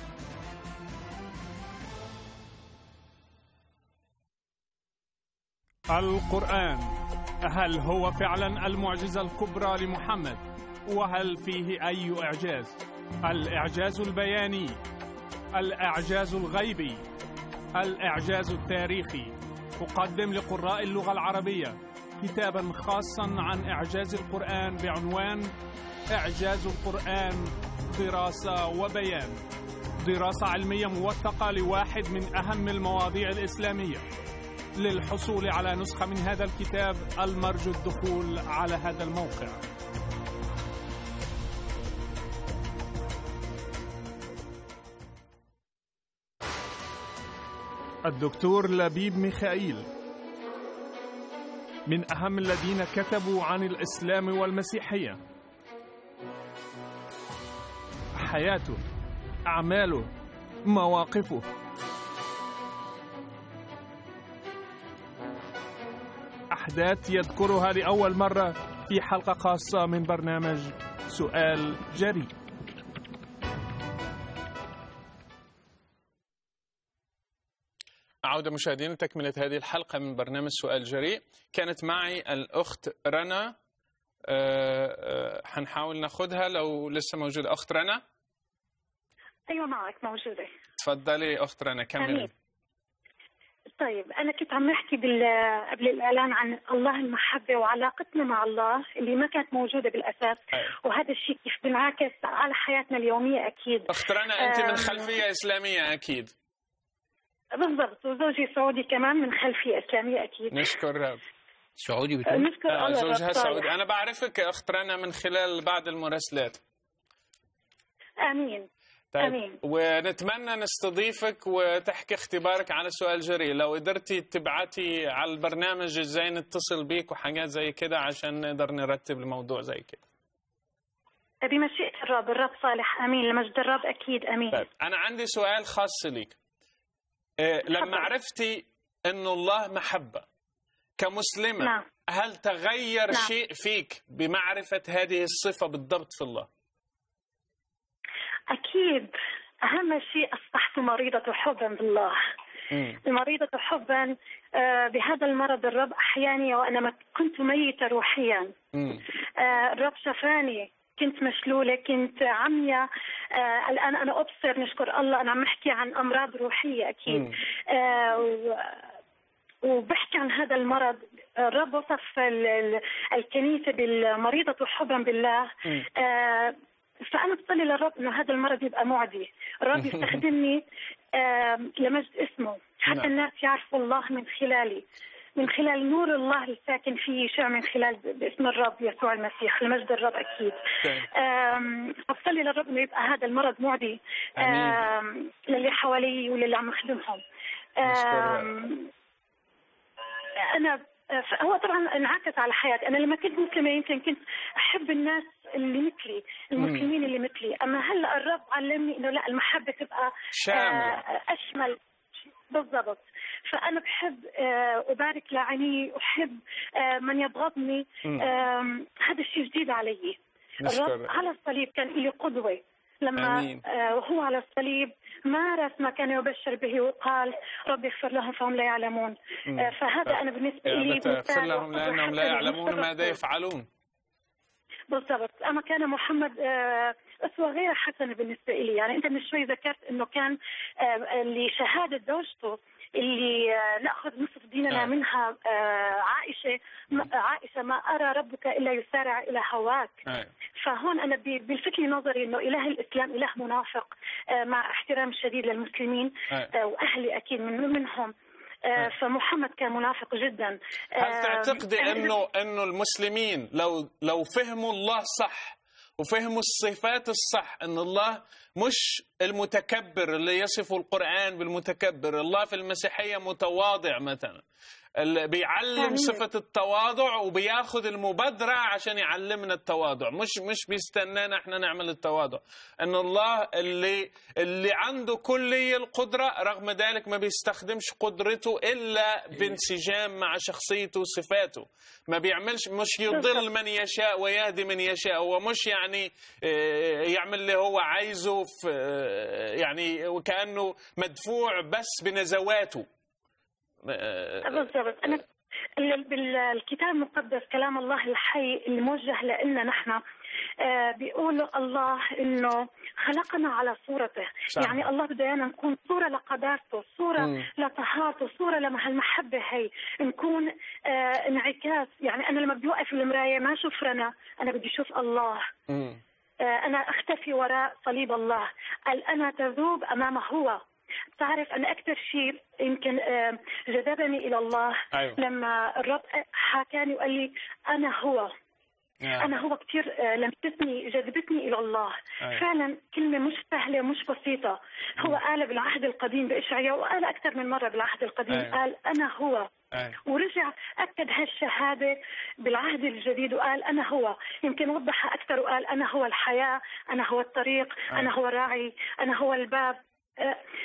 القرآن هل هو فعلا المعجزة الكبرى لمحمد؟ وهل فيه أي إعجاز؟ الإعجاز البياني الإعجاز الغيبي الإعجاز التاريخي أقدم لقراء اللغة العربية كتابا خاصا عن إعجاز القرآن بعنوان إعجاز القرآن دراسة وبيان دراسة علمية موثقة لواحد من أهم المواضيع الإسلامية للحصول على نسخة من هذا الكتاب المرجو الدخول على هذا الموقع الدكتور لبيب ميخائيل من أهم الذين كتبوا عن الإسلام والمسيحية حياته أعماله مواقفه أحداث يذكرها لأول مرة في حلقة خاصة من برنامج سؤال جريء عودة مشاهدينا لتكملة هذه الحلقة من برنامج سؤال جريء كانت معي الأخت رنا أه، أه، حنحاول ناخدها لو لسه موجودة أخت رنا ايوه معك موجوده تفضلي أخت رنا كملي أمين. طيب انا كنت عم نحكي بال... قبل الاعلان عن الله المحبه وعلاقتنا مع الله اللي ما كانت موجوده بالاساس أيوة. وهذا الشيء كيف بينعكس على حياتنا اليوميه اكيد أخت رنا أنت من أم. خلفية إسلامية أكيد بالضبط وزوجي سعودي كمان من خلفية إسلامية أكيد نشكر رب سعودي بتقول نشكر آه، الله زوجها رب سعودي صالح. أنا بعرفك يا أخت رنا من خلال بعض المراسلات آمين طيب أمين. ونتمنى نستضيفك وتحكي اختبارك على سؤال جريء لو قدرتي تبعتي على البرنامج ازاي نتصل بيك وحاجات زي كده عشان نقدر نرتب الموضوع زي كده بمشيئة الرب الرب صالح أمين لمجد الرب أكيد أمين طيب أنا عندي سؤال خاص ليك إيه لما تفضل. عرفتي أنه الله محبة كمسلمة نعم. هل تغير نعم. شيء فيك بمعرفة هذه الصفة بالضبط في الله أكيد أهم شيء أصبحت مريضة حبا بالله مم. مريضة حبا آه، بهذا المرض الرب أحياني وأنا ما كنت ميتة روحيا مم. آه، الرب شفاني كنت مشلولة كنت عمية آه، الآن أنا أبصر نشكر الله أنا عم أحكي عن أمراض روحية أكيد مم. آه، و- وبحكي عن هذا المرض الرب وصف ال- ال- الكنيسة بالمريضة حبا بالله مم. آه، فأنا بصلي للرب إنه هذا المرض يبقى معدي الرب يستخدمني آه، لمجد اسمه حتى نعم. الناس يعرفوا الله من خلالي من خلال نور الله الساكن فيه يشع من خلال باسم الرب يسوع المسيح لمجد الرب اكيد طيب. آم، اصلي للرب انه يبقى هذا المرض معدي آمين. آم، للي حوالي وللي عم اخدمهم نشكر آم، انا ف- هو طبعا انعكس على حياتي انا لما كنت مسلمه يمكن كنت احب الناس اللي مثلي المسلمين اللي مثلي اما هلا الرب علمني انه لا المحبه تبقى شاملة. آه، اشمل بالضبط فانا بحب آه، ابارك لعيني احب آه، من يبغضني مم. آم، هذا الشيء جديد علي نشكر. الرب على الصليب كان لي قدوه لما آمين. آه، وهو على الصليب مارس ما كان يبشر به وقال رب اغفر لهم فهم لا يعلمون مم. آه، فهذا انا بالنسبه يا لي أبت اغفر مثال لهم وقدوة لأنهم لا حسنة يعلمون مش ماذا الرسول. يفعلون بالضبط اما كان محمد آه، اسوه غير حسنه بالنسبه لي يعني انت من شوي ذكرت انه كان آه، اللي شهاده زوجته اللي آه، ناخذ نصف ديننا آه. منها آه، عائشه ما- عائشه ما ارى ربك الا يسارع الى هواك أيوة. فهون انا ب- بالفكر نظري انه اله الاسلام اله منافق آه، مع احترام الشديد للمسلمين أيوة. آه، واهلي اكيد من منهم آه، أيوة. فمحمد كان منافق جدا هل آه، تعتقدي أنا- انه انه المسلمين لو لو فهموا الله صح وفهموا الصفات الصح ان الله مش المتكبر اللي يصف القرآن بالمتكبر الله في المسيحية متواضع مثلا اللي بيعلم آمين. صفة التواضع وبياخذ المبادرة عشان يعلمنا التواضع مش مش بيستنانا احنا نعمل التواضع ان الله اللي اللي عنده كلية القدرة رغم ذلك ما بيستخدمش قدرته الا بانسجام مع شخصيته وصفاته ما بيعملش مش يضل من يشاء ويهدي من يشاء هو مش يعني آه، يعمل اللي هو عايزه في آه، يعني وكأنه مدفوع بس بنزواته آه، بالضبط انا ال- بالكتاب المقدس كلام الله الحي الموجه لنا نحن آه، بيقول الله انه خلقنا على صورته صح. يعني الله بده ايانا نكون صوره لقداسته صوره مم. لطهارته صوره لهالمحبه هي نكون آه، انعكاس يعني انا لما بدي اوقف المرايه ما اشوف رنا انا بدي اشوف الله مم. آه، أنا أختفي وراء صليب الله قال أنا تذوب أمامه هو تعرف أنا أكثر شيء يمكن آه، جذبني إلى الله أيوة. لما الرب حكاني وقال لي أنا هو نعم. أنا هو كثير آه، لمستني جذبتني إلى الله أيوة. فعلا كلمة مش سهلة مش بسيطة هو قال بالعهد القديم بإشعياء وقال أكثر من مرة بالعهد القديم أيوة. قال أنا هو أيوة. ورجع أكد هالشهادة بالعهد الجديد وقال أنا هو يمكن وضحها أكثر وقال أنا هو الحياة أنا هو الطريق أي. أنا هو الراعي أنا هو الباب أه،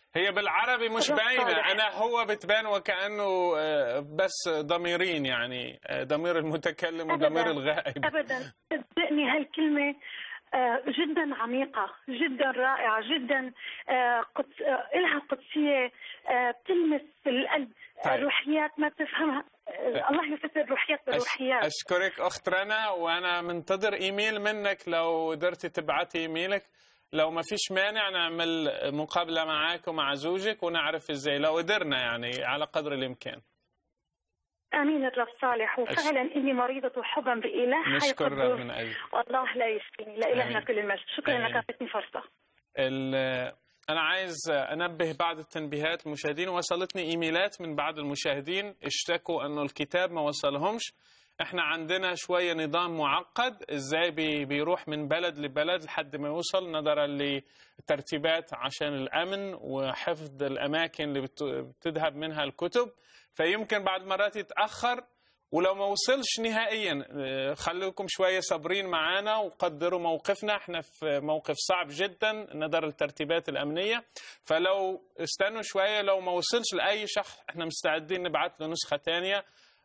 هي بالعربي مش الرب باينه صالح. انا هو بتبان وكانه آه، بس ضميرين يعني آه، ضمير المتكلم وضمير أبداً. الغائب ابدا صدقني هالكلمه آه، جدا عميقة جدا رائعة جدا آه، قدس آه، إلها قدسية آه، بتلمس القلب طيب. الروحيات ما تفهمها آه، الله يفسر الروحيات أش- بالروحيات اشكرك اخت رنا وانا منتظر ايميل منك لو قدرتي تبعتي ايميلك لو ما فيش مانع نعمل مقابله معك ومع زوجك ونعرف ازاي لو قدرنا يعني على قدر الامكان امين الرب صالح وفعلا اني مريضه حبا باله حي نشكر قدوس الرب من اجل والله لا يشفيني لإلهنا آمين. كل المجد شكرا آمين. انك اعطيتني فرصه ال- أنا عايز أنبه بعض التنبيهات المشاهدين وصلتني إيميلات من بعض المشاهدين اشتكوا أنه الكتاب ما وصلهمش احنا عندنا شوية نظام معقد ازاي بي- بيروح من بلد لبلد لحد ما يوصل نظرا لترتيبات عشان الأمن وحفظ الأماكن اللي بت- بتذهب منها الكتب فيمكن بعض المرات يتأخر ولو ما وصلش نهائيا آه، خليكم شوية صابرين معانا وقدروا موقفنا احنا في موقف صعب جدا نظر الترتيبات الأمنية فلو استنوا شوية لو ما وصلش لأي شخص احنا مستعدين نبعث له نسخة تانية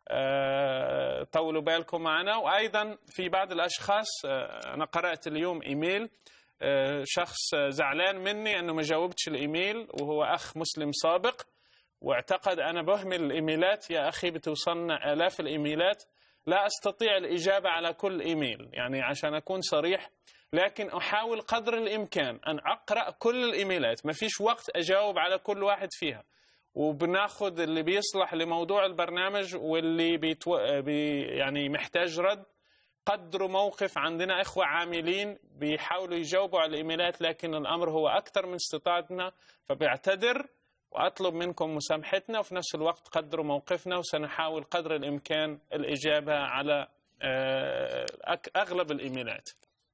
آه، طولوا بالكم معنا وأيضا في بعض الأشخاص آه، أنا قرأت اليوم إيميل آه، شخص زعلان مني أنه ما جاوبتش الإيميل وهو أخ مسلم سابق واعتقد أنا بهمل الإيميلات يا أخي بتوصلنا آلاف الإيميلات لا أستطيع الإجابة على كل إيميل يعني عشان أكون صريح لكن أحاول قدر الإمكان أن أقرأ كل الإيميلات ما فيش وقت أجاوب على كل واحد فيها وبناخد اللي بيصلح لموضوع البرنامج واللي بيتو... بي يعني محتاج رد قدروا موقف عندنا إخوة عاملين بيحاولوا يجاوبوا على الإيميلات لكن الأمر هو أكثر من استطاعتنا فبعتذر وأطلب منكم مسامحتنا وفي نفس الوقت قدروا موقفنا وسنحاول قدر الإمكان الإجابة على آه، أك- أغلب الإيميلات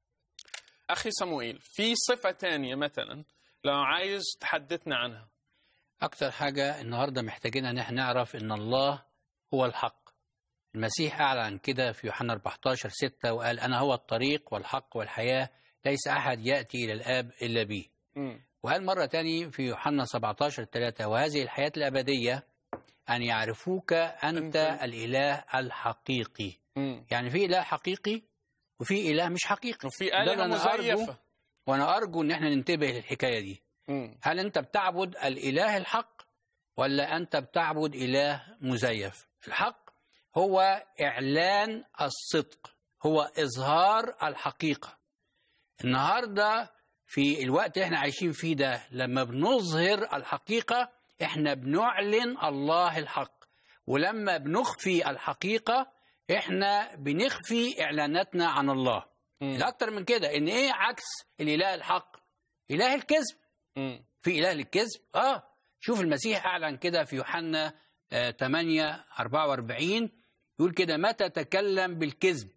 أخي صموئيل في صفة تانية مثلا لو عايز تحدثنا عنها أكتر حاجة النهاردة محتاجين إن احنا نعرف إن الله هو الحق المسيح أعلن كده في يوحنا 14 6 وقال أنا هو الطريق والحق والحياة ليس أحد يأتي إلى الآب إلا بي مم. وقال مرة تاني في يوحنا 17 3 وهذه الحياة الأبدية أن يعرفوك أنت أنت- الإله الحقيقي مم. يعني في إله حقيقي وفي إله مش حقيقي وفي ده آلة اللي أنا أرجو مزيفة وأنا أرجو إن احنا ننتبه للحكاية دي مم. هل أنت بتعبد الإله الحق ولا أنت بتعبد إله مزيف الحق هو إعلان الصدق هو إظهار الحقيقة النهاردة في الوقت اللي احنا عايشين فيه ده لما بنظهر الحقيقة احنا بنعلن الله الحق ولما بنخفي الحقيقة احنا بنخفي إعلاناتنا عن الله مم. الأكتر من كده إن إيه عكس الإله الحق إله الكذب مم. في إله للكذب آه شوف المسيح أعلن كده في يوحنا آه 8 44 يقول كده متى تكلم بالكذب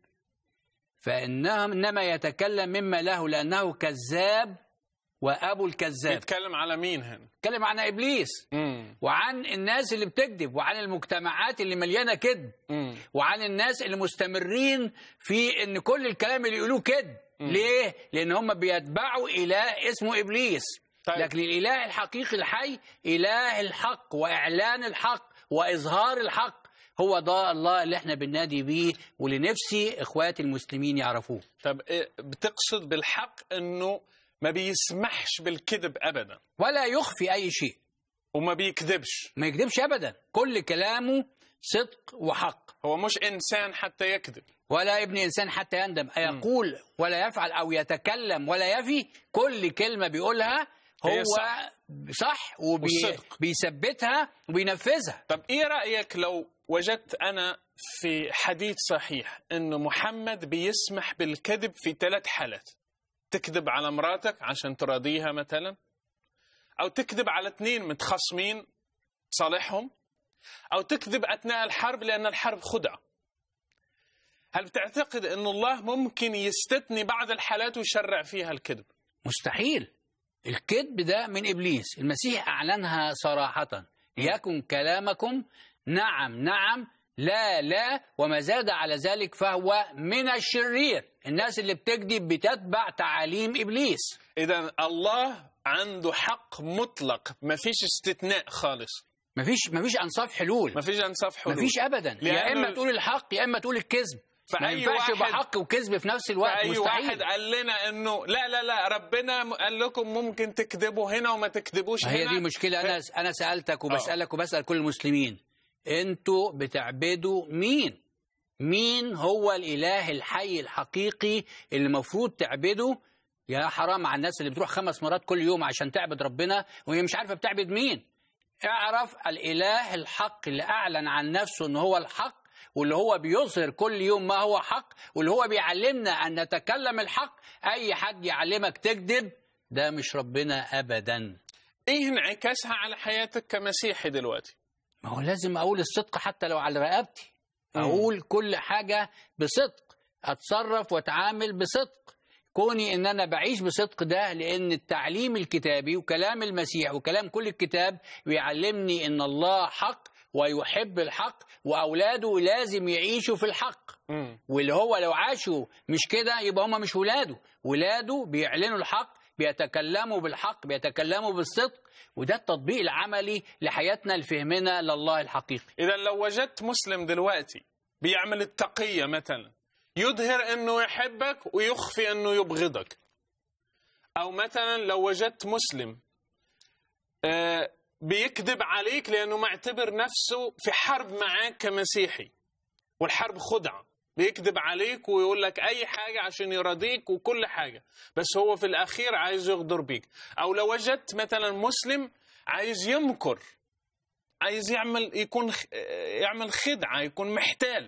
فإنه إنما يتكلم مما له لأنه كذاب وأبو الكذاب بيتكلم على مين هنا تكلم عن إبليس مم. وعن الناس اللي بتكذب وعن المجتمعات اللي مليانة كذب مم. وعن الناس اللي مستمرين في ان كل الكلام اللي يقولوه كذب ليه لان هم بيتبعوا اله اسمه ابليس طيب. لكن الاله الحقيقي الحي اله الحق واعلان الحق واظهار الحق هو ده الله اللي احنا بننادي بيه واللي نفسي اخواتي المسلمين يعرفوه طب إيه بتقصد بالحق انه ما بيسمحش بالكذب ابدا ولا يخفي اي شيء وما بيكذبش ما يكذبش ابدا كل كلامه صدق وحق هو مش انسان حتى يكذب ولا ابن انسان حتى يندم أيقول ولا يفعل او يتكلم ولا يفي كل كلمه بيقولها هي هو صح. صح والصدق. وبيثبتها وبينفذها طب ايه رايك لو وجدت انا في حديث صحيح انه محمد بيسمح بالكذب في ثلاث حالات تكذب على مراتك عشان تراضيها مثلا او تكذب على اثنين متخاصمين تصالحهم او تكذب اثناء الحرب لان الحرب خدعه هل بتعتقد ان الله ممكن يستثني بعض الحالات ويشرع فيها الكذب مستحيل الكذب ده من ابليس المسيح اعلنها صراحه ليكن كلامكم نعم نعم لا لا وما زاد على ذلك فهو من الشرير الناس اللي بتكذب بتتبع تعاليم ابليس اذا الله عنده حق مطلق ما فيش استثناء خالص مفيش مفيش انصاف حلول ما فيش انصاف حلول مفيش ابدا يا لأنه اما ال- تقول الحق يا اما تقول الكذب ما فأي ينفعش يبقى واحد- حق وكذب في نفس الوقت اي مستحيل واحد قال لنا انه لا لا لا ربنا م- قال لكم ممكن تكذبوا هنا وما تكذبوش ما هنا هي دي مشكلة أنا أنا سألتك وبسألك وبسأل كل المسلمين أنتوا بتعبدوا مين؟ مين هو الإله الحي الحقيقي اللي المفروض تعبده؟ يا حرام على الناس اللي بتروح خمس مرات كل يوم عشان تعبد ربنا وهي مش عارفة بتعبد مين؟ اعرف الإله الحق اللي أعلن عن نفسه أنه هو الحق واللي هو بيظهر كل يوم ما هو حق واللي هو بيعلمنا أن نتكلم الحق أي حد يعلمك تكذب ده مش ربنا أبداً ايه انعكاسها على حياتك كمسيحي دلوقتي ما هو لازم اقول الصدق حتى لو على رقبتي مم. اقول كل حاجه بصدق اتصرف واتعامل بصدق كوني ان انا بعيش بصدق ده لان التعليم الكتابي وكلام المسيح وكلام كل الكتاب بيعلمني ان الله حق ويحب الحق واولاده لازم يعيشوا في الحق مم. واللي هو لو عاشوا مش كده يبقى هم مش ولاده ولاده بيعلنوا الحق بيتكلموا بالحق بيتكلموا بالصدق وده التطبيق العملي لحياتنا لفهمنا لله الحقيقي اذا لو وجدت مسلم دلوقتي بيعمل التقيه مثلا يظهر انه يحبك ويخفي انه يبغضك او مثلا لو وجدت مسلم آه، بيكذب عليك لانه معتبر نفسه في حرب معاك كمسيحي والحرب خدعه بيكذب عليك ويقول لك اي حاجه عشان يرضيك وكل حاجه بس هو في الاخير عايز يغدر بيك او لو وجدت مثلا مسلم عايز يمكر عايز يعمل يكون خ- يعمل خدعه يكون محتال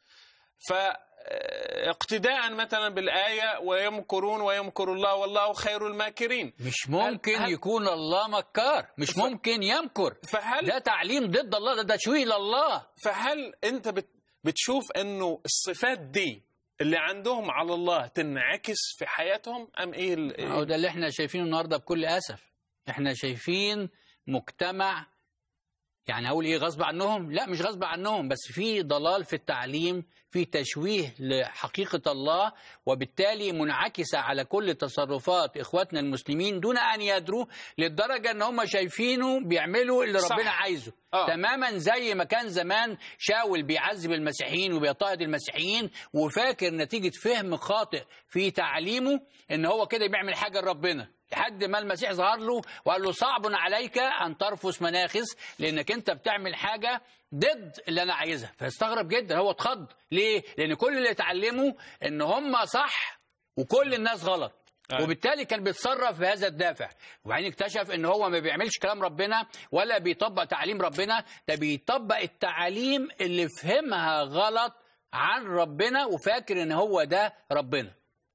فاقتداء مثلا بالايه ويمكرون ويمكر الله والله خير الماكرين مش ممكن هل- يكون الله مكار مش ف- ممكن يمكر فهل ده تعليم ضد الله ده تشويه لله فهل انت بت بتشوف انه الصفات دي اللي عندهم على الله تنعكس في حياتهم ام ايه ال- هو ده اللي احنا شايفينه النهارده بكل اسف احنا شايفين مجتمع يعني اقول ايه غصب عنهم لا مش غصب عنهم بس في ضلال في التعليم في تشويه لحقيقة الله وبالتالي منعكسة على كل تصرفات إخواتنا المسلمين دون أن يدروا للدرجة أن هم شايفينه بيعملوا اللي صح. ربنا عايزه آه. تماما زي ما كان زمان شاول بيعذب المسيحيين وبيضطهد المسيحيين وفاكر نتيجة فهم خاطئ في تعليمه ان هو كده بيعمل حاجة لربنا لحد ما المسيح ظهر له وقال له صعب عليك ان ترفس مناخس لانك انت بتعمل حاجة ضد اللي انا عايزها فاستغرب جدا هو اتخض ليه لان كل اللي اتعلمه ان هم صح وكل الناس غلط أيوة. وبالتالي كان بيتصرف بهذا الدافع وبعدين اكتشف ان هو ما بيعملش كلام ربنا ولا بيطبق تعاليم ربنا ده بيطبق التعاليم اللي فهمها غلط عن ربنا وفاكر ان هو ده ربنا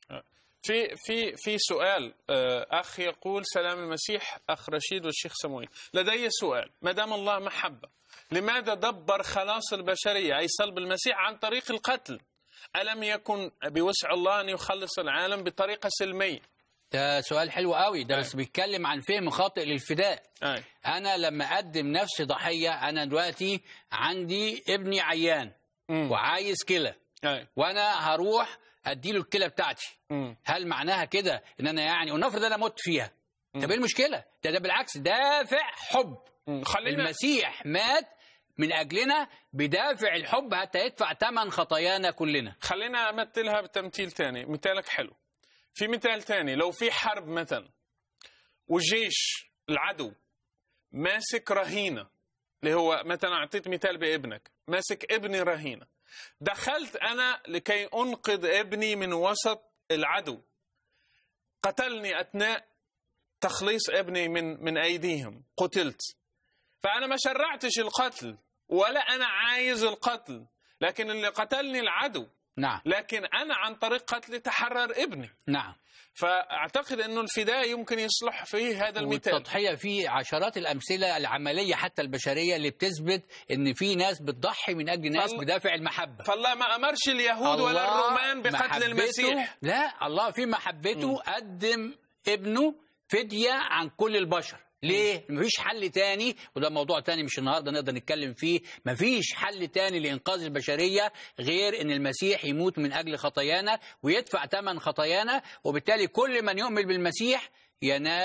في في في سؤال آه، اخ يقول سلام المسيح اخ رشيد والشيخ سموئيل لدي سؤال ما دام الله محبه لماذا دبر خلاص البشريه اي صلب المسيح عن طريق القتل الم يكن بوسع الله ان يخلص العالم بطريقه سلميه ده سؤال حلو قوي ده أيوة. بس بيتكلم عن فهم خاطئ للفداء أي. انا لما اقدم نفسي ضحيه انا دلوقتي عندي ابني عيان مم. وعايز كلى أي. وانا هروح اديله الكلى بتاعتي مم. هل معناها كده ان انا يعني ونفرض انا مت فيها طب ايه المشكله ده ده بالعكس دافع حب مم. خلينا المسيح مات من اجلنا بدافع الحب حتى يدفع ثمن خطايانا كلنا خلينا امثلها بتمثيل تاني مثالك حلو في مثال تاني لو في حرب مثلا وجيش العدو ماسك رهينه اللي هو مثلا اعطيت مثال بابنك ماسك ابني رهينه دخلت انا لكي انقذ ابني من وسط العدو قتلني اثناء تخليص ابني من من ايديهم قتلت فانا ما شرعتش القتل ولا انا عايز القتل لكن اللي قتلني العدو نعم لكن انا عن طريق قتلي تحرر ابني نعم فاعتقد انه الفداء يمكن يصلح فيه هذا المثال والتضحيه في عشرات الامثله العمليه حتى البشريه اللي بتثبت ان في ناس بتضحي من اجل ناس فالله- بدافع المحبه فالله ما امرش اليهود ولا الله الرومان بقتل محبته- المسيح لا الله في محبته قدم ابنه فدية عن كل البشر ليه؟ مفيش حل تاني وده موضوع تاني مش النهارده نقدر نتكلم فيه، مفيش حل تاني لإنقاذ البشرية غير إن المسيح يموت من أجل خطايانا ويدفع ثمن خطايانا وبالتالي كل من يؤمن بالمسيح ينال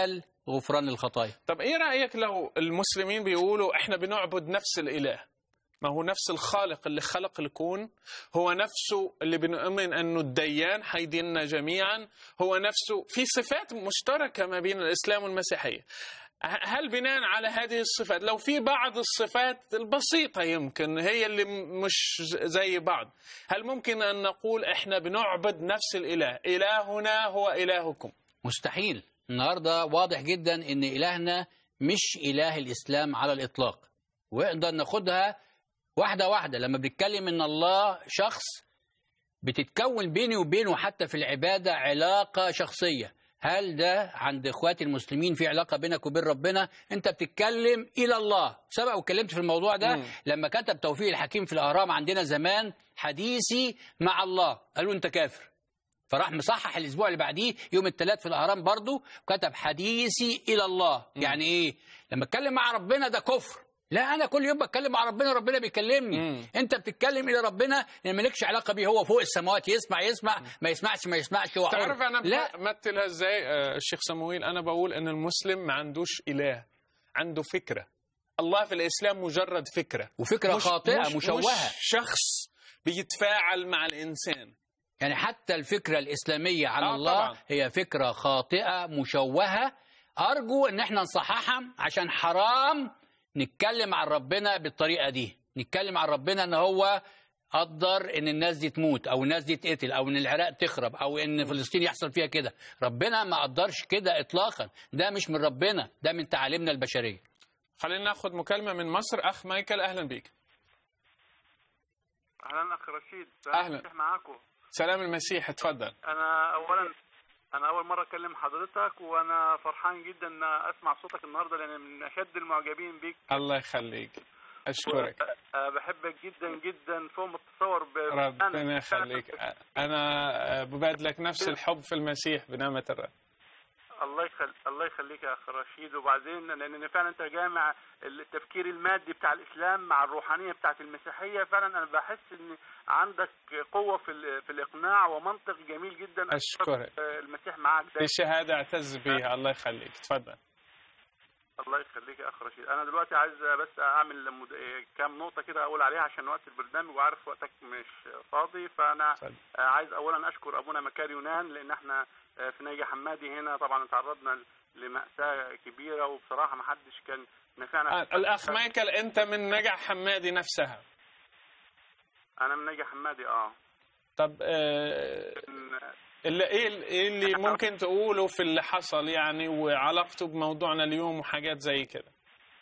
غفران الخطايا طب ايه رايك لو المسلمين بيقولوا احنا بنعبد نفس الاله ما هو نفس الخالق اللي خلق الكون هو نفسه اللي بنؤمن انه الديان حيديننا جميعا هو نفسه في صفات مشتركه ما بين الاسلام والمسيحيه ه- هل بناء على هذه الصفات لو في بعض الصفات البسيطة يمكن هي اللي م- مش زي بعض هل ممكن أن نقول إحنا بنعبد نفس الإله إلهنا هو إلهكم مستحيل النهارده واضح جدا ان الهنا مش اله الاسلام على الاطلاق ونقدر ناخدها واحده واحده لما بنتكلم ان الله شخص بتتكون بيني وبينه حتى في العباده علاقه شخصيه هل ده عند اخواتي المسلمين في علاقه بينك وبين ربنا انت بتتكلم الى الله سبق واتكلمت في الموضوع ده مم. لما كتب توفيق الحكيم في الاهرام عندنا زمان حديثي مع الله قالوا انت كافر فراح مصحح الاسبوع اللي بعديه يوم الثلاث في الاهرام برضو وكتب حديثي الى الله يعني ايه لما اتكلم مع ربنا ده كفر لا انا كل يوم بتكلم مع ربنا ربنا بيكلمني مم. انت بتتكلم الى ربنا لان مالكش علاقه بيه هو فوق السماوات يسمع يسمع ما يسمعش ما يسمعش هو حر. تعرف أنا لا بمثلها إزاي آه، الشيخ سمويل أنا بقول أن المسلم ما عندوش إله عنده فكرة الله في الإسلام مجرد فكرة وفكره مش خاطئه مش مشوهه مش شخص بيتفاعل مع الإنسان يعني حتى الفكرة الإسلامية عن آه الله طبعاً. هي فكرة خاطئة مشوهة أرجو إن احنا نصححها عشان حرام نتكلم عن ربنا بالطريقة دي نتكلم عن ربنا إن هو قدر إن الناس دي تموت أو الناس دي تقتل أو إن العراق تخرب أو إن فلسطين يحصل فيها كده ربنا ما قدرش كده إطلاقا ده مش من ربنا ده من تعاليمنا البشرية خلينا ناخذ مكالمة من مصر أخ مايكل أهلا بك اهلا اخ رشيد أهلاً. أفتح معاكم سلام المسيح اتفضل انا اولا انا اول مره اكلم حضرتك وانا فرحان جدا ان اسمع صوتك النهارده لان من اشد المعجبين بيك الله يخليك أشكرك أه، بحبك جدا جدا فوق ما تتصور ب- ربنا أنا- يخليك أنا ببادلك نفس الحب في المسيح بنعمة الرب الله يخل... الله يخليك يا اخ رشيد وبعدين لان فعلا انت جامع التفكير المادي بتاع الاسلام مع الروحانيه بتاعت المسيحيه فعلا انا بحس ان عندك قوه في ال... في الاقناع ومنطق جميل جدا أشكرك. أه، المسيح معاك دي شهادة أعتز بها الله يخليك تفضل الله يخليك يا اخ رشيد انا دلوقتي عايز بس اعمل مد... كام نقطه كده اقول عليها عشان وقت البرنامج وعارف وقتك مش فاضي فانا اتفضل. آه، عايز اولا اشكر ابونا مكار يونان لان احنا آه، في ناجي حمادي هنا طبعا تعرضنا لمأساة كبيرة وبصراحة ما حدش كان نفعنا آه، الأخ مايكل أنت من نجع حمادي نفسها انا من ناجي حمادي اه طب آه، من- اللي ايه ايه اللي ممكن تقوله في اللي حصل يعني وعلاقته بموضوعنا اليوم وحاجات زي كده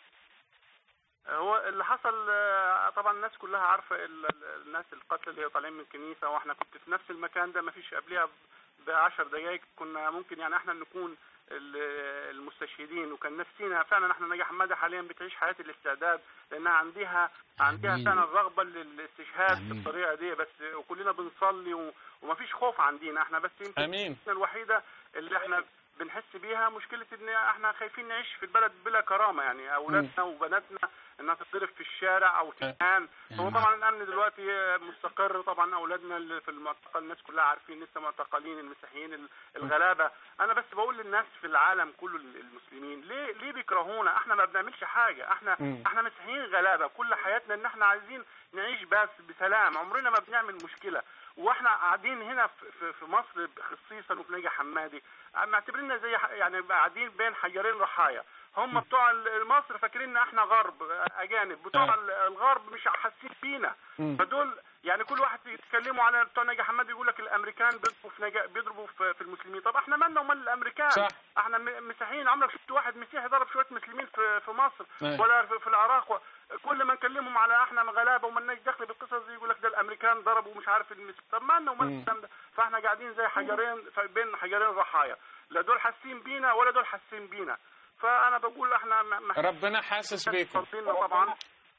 هو اللي حصل آه، طبعا الناس كلها عارفه ال- ال- الناس القتلى اللي هي طالعين من الكنيسه واحنا كنت في نفس المكان ده ما فيش قبلها ب 10 دقائق كنا ممكن يعني احنا نكون ال- المستشهدين وكان نفسينا فعلا احنا نجا حماده حاليا بتعيش حياه الاستعداد لانها عندها عندها آمين. فعلا رغبه للاستشهاد آمين. بالطريقه دي بس وكلنا بنصلي و- وما فيش خوف عندنا احنا بس يمكن امين المشكلة الوحيدة اللي احنا بنحس بيها مشكلة ان احنا خايفين نعيش في البلد بلا كرامة يعني اولادنا وبناتنا انها تتضرب في الشارع او تتهان هو طبعا الامن دلوقتي مستقر طبعا اولادنا اللي في المعتقل الناس كلها عارفين لسه معتقلين المسيحيين ال- الغلابة انا بس بقول للناس في العالم كله المسلمين ليه ليه بيكرهونا احنا ما بنعملش حاجة احنا مم. احنا مسيحيين غلابة كل حياتنا ان احنا عايزين نعيش بس بسلام عمرنا ما بنعمل مشكلة واحنا قاعدين هنا في- في في مصر خصيصا وفي نجا حمادي معتبريننا زي ح- يعني قاعدين بين حجرين رحايا هم بتوع ال- مصر فاكريننا احنا غرب اجانب بتوع آه. ال- الغرب مش حاسين بينا مم. فدول يعني كل واحد يتكلموا على بتوع نجا حمادي يقول لك الامريكان بيضربوا في نجا بيضربوا في, في المسلمين طب احنا مالنا ومال الامريكان صح. احنا م- مسيحيين عمرك شفت واحد مسيحي ضرب شويه مسلمين في في مصر أيوة. ولا في, في العراق و- كل ما نكلمهم على احنا غلابه ومالناش دخل بالقصص دي يقول لك ده الامريكان ضربوا مش عارف المسلمين طب مالنا ومال مم. الكلام ده فاحنا قاعدين زي حجرين بين حجرين رحايا لا دول حاسين بينا ولا دول حاسين بينا فانا بقول احنا م- م- ربنا حاسس بيكم صارفيننا طبعا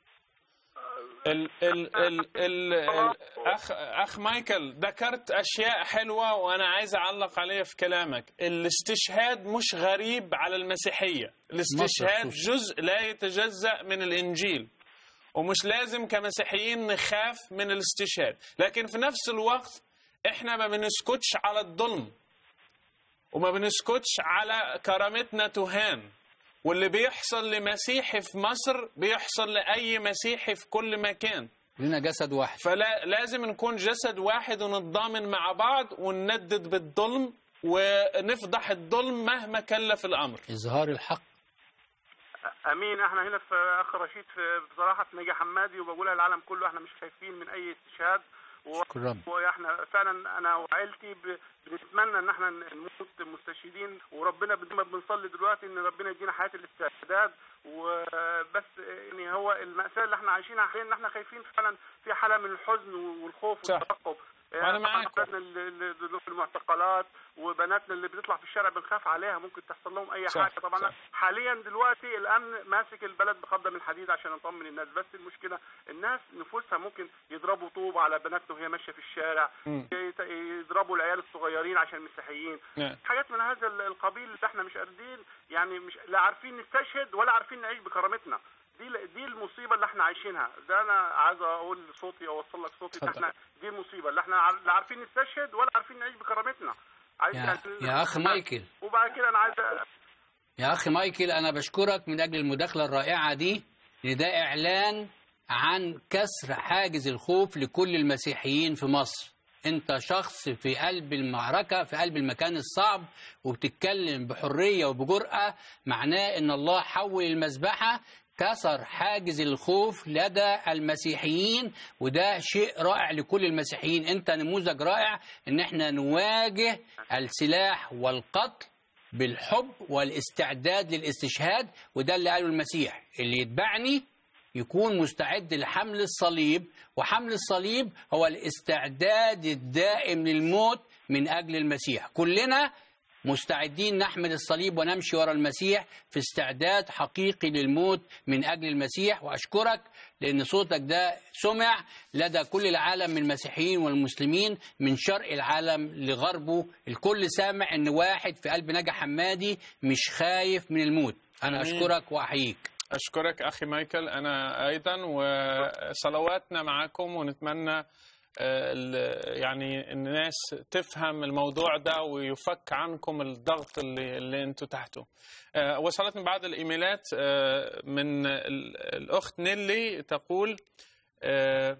ال ال ال ال ال اخ اخ مايكل ذكرت اشياء حلوه وانا عايز اعلق عليها في كلامك الاستشهاد مش غريب على المسيحيه الاستشهاد خصوصي. جزء لا يتجزا من الانجيل ومش لازم كمسيحيين نخاف من الاستشهاد لكن في نفس الوقت احنا ما بنسكتش على الظلم وما بنسكتش على كرامتنا تهان واللي بيحصل لمسيحي في مصر بيحصل لأي مسيحي في كل مكان كلنا جسد واحد فلازم نكون جسد واحد ونتضامن مع بعض ونندد بالظلم ونفضح الظلم مهما كلف الأمر إظهار الحق امين احنا هنا في اخ رشيد في بصراحه في نجا حمادي وبقولها للعالم كله احنا مش خايفين من اي استشهاد و- شكرا رب. واحنا فعلا انا وعيلتي ب- بنتمنى ان احنا نموت مستشهدين وربنا زي ما بنصلي دلوقتي ان ربنا يدينا حياه الاستعداد وبس يعني هو المأساة اللي احنا عايشينها حاليا ان احنا خايفين فعلا في حالة من الحزن والخوف صح. والترقب وأنا طبعاً معاك. أولادنا اللي اللي في المعتقلات وبناتنا اللي بتطلع في الشارع بنخاف عليها ممكن تحصل لهم اي صح. حاجه طبعا صح. حاليا دلوقتي الامن ماسك البلد بخضه من حديد عشان نطمن الناس بس المشكله الناس نفوسها ممكن يضربوا طوب على بناتنا وهي ماشيه في الشارع مم. يت- يضربوا العيال الصغيرين عشان مسيحيين نعم. حاجات من هذا القبيل اللي احنا مش قادرين يعني مش لا عارفين نستشهد ولا عارفين نعيش بكرامتنا دي دي المصيبه اللي احنا عايشينها ده انا عايز اقول صوتي او اوصل لك صوتي اتفضل. احنا دي المصيبه اللي احنا عار- لا عارفين نستشهد ولا عارفين نعيش بكرامتنا عايز يا, يعني- يا أخ مايكل وبعد كده انا عايز أ- يا أخي مايكل أنا بشكرك من أجل المداخلة الرائعة دي لأن ده إعلان عن كسر حاجز الخوف لكل المسيحيين في مصر أنت شخص في قلب المعركة في قلب المكان الصعب وبتتكلم بحرية وبجرأة معناه أن الله حول المذبحة كسر حاجز الخوف لدى المسيحيين وده شيء رائع لكل المسيحيين انت نموذج رائع ان احنا نواجه السلاح والقتل بالحب والاستعداد للاستشهاد وده اللي قاله المسيح اللي يتبعني يكون مستعد لحمل الصليب وحمل الصليب هو الاستعداد الدائم للموت من أجل المسيح كلنا مستعدين نحمل الصليب ونمشي وراء المسيح في استعداد حقيقي للموت من أجل المسيح وأشكرك لأن صوتك ده سمع لدى كل العالم من المسيحيين والمسلمين من شرق العالم لغربه الكل سامع أن واحد في قلب نجا حمادي مش خايف من الموت أنا آمين. أشكرك وأحييك أشكرك أخي مايكل أنا أيضا وصلواتنا معكم ونتمنى آه، ال- يعني الناس تفهم الموضوع ده ويفك عنكم الضغط اللي, اللي انتم تحته آه، وصلتني بعض الإيميلات آه، من ال- الأخت نيلي تقول آه،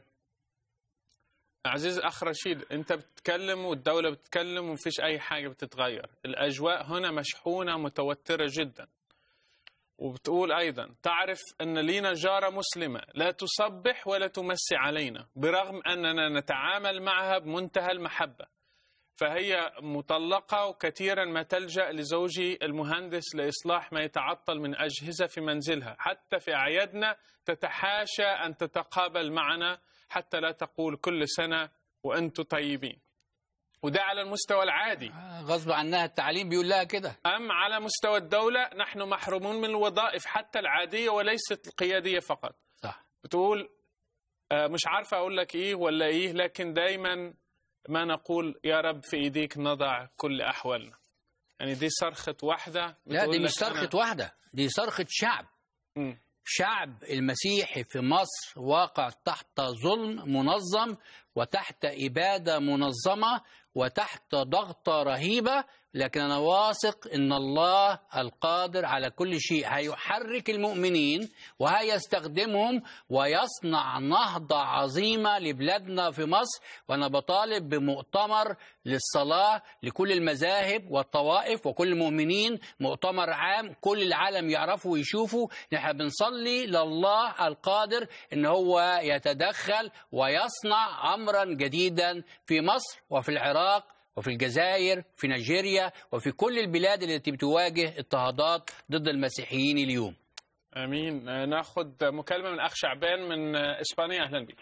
عزيز أخ رشيد أنت بتتكلم والدولة بتتكلم ومفيش أي حاجة بتتغير الأجواء هنا مشحونة متوترة جدا وبتقول أيضا تعرف أن لينا جارة مسلمة لا تصبح ولا تمسي علينا برغم أننا نتعامل معها بمنتهى المحبة فهي مطلقة وكثيرا ما تلجأ لزوجي المهندس لإصلاح ما يتعطل من أجهزة في منزلها حتى في أعيادنا تتحاشى أن تتقابل معنا حتى لا تقول كل سنة وأنتم طيبين وده على المستوى العادي آه، غصب عنها التعليم بيقول لها كده أم على مستوى الدولة نحن محرومون من الوظائف حتى العادية وليست القيادية فقط صح بتقول آه، مش عارفة أقول لك إيه ولا إيه لكن دايما ما نقول يا رب في إيديك نضع كل أحوالنا يعني دي صرخة واحدة لا بتقول دي مش لك صرخة أنا- واحدة دي صرخة شعب مم. شعب المسيحي في مصر واقع تحت ظلم منظم وتحت إبادة منظمة وتحت ضغطة رهيبة لكن أنا واثق إن الله القادر على كل شيء هيحرك المؤمنين وهيستخدمهم ويصنع نهضة عظيمة لبلادنا في مصر وأنا بطالب بمؤتمر للصلاة لكل المذاهب والطوائف وكل المؤمنين مؤتمر عام كل العالم يعرفوا ويشوفوا نحن بنصلي لله القادر ان هو يتدخل ويصنع امرا جديدا في مصر وفي العراق وفي الجزائر في نيجيريا وفي كل البلاد التي بتواجه اضطهادات ضد المسيحيين اليوم امين آه، ناخد مكالمه من اخ شعبان من آه، اسبانيا اهلا بك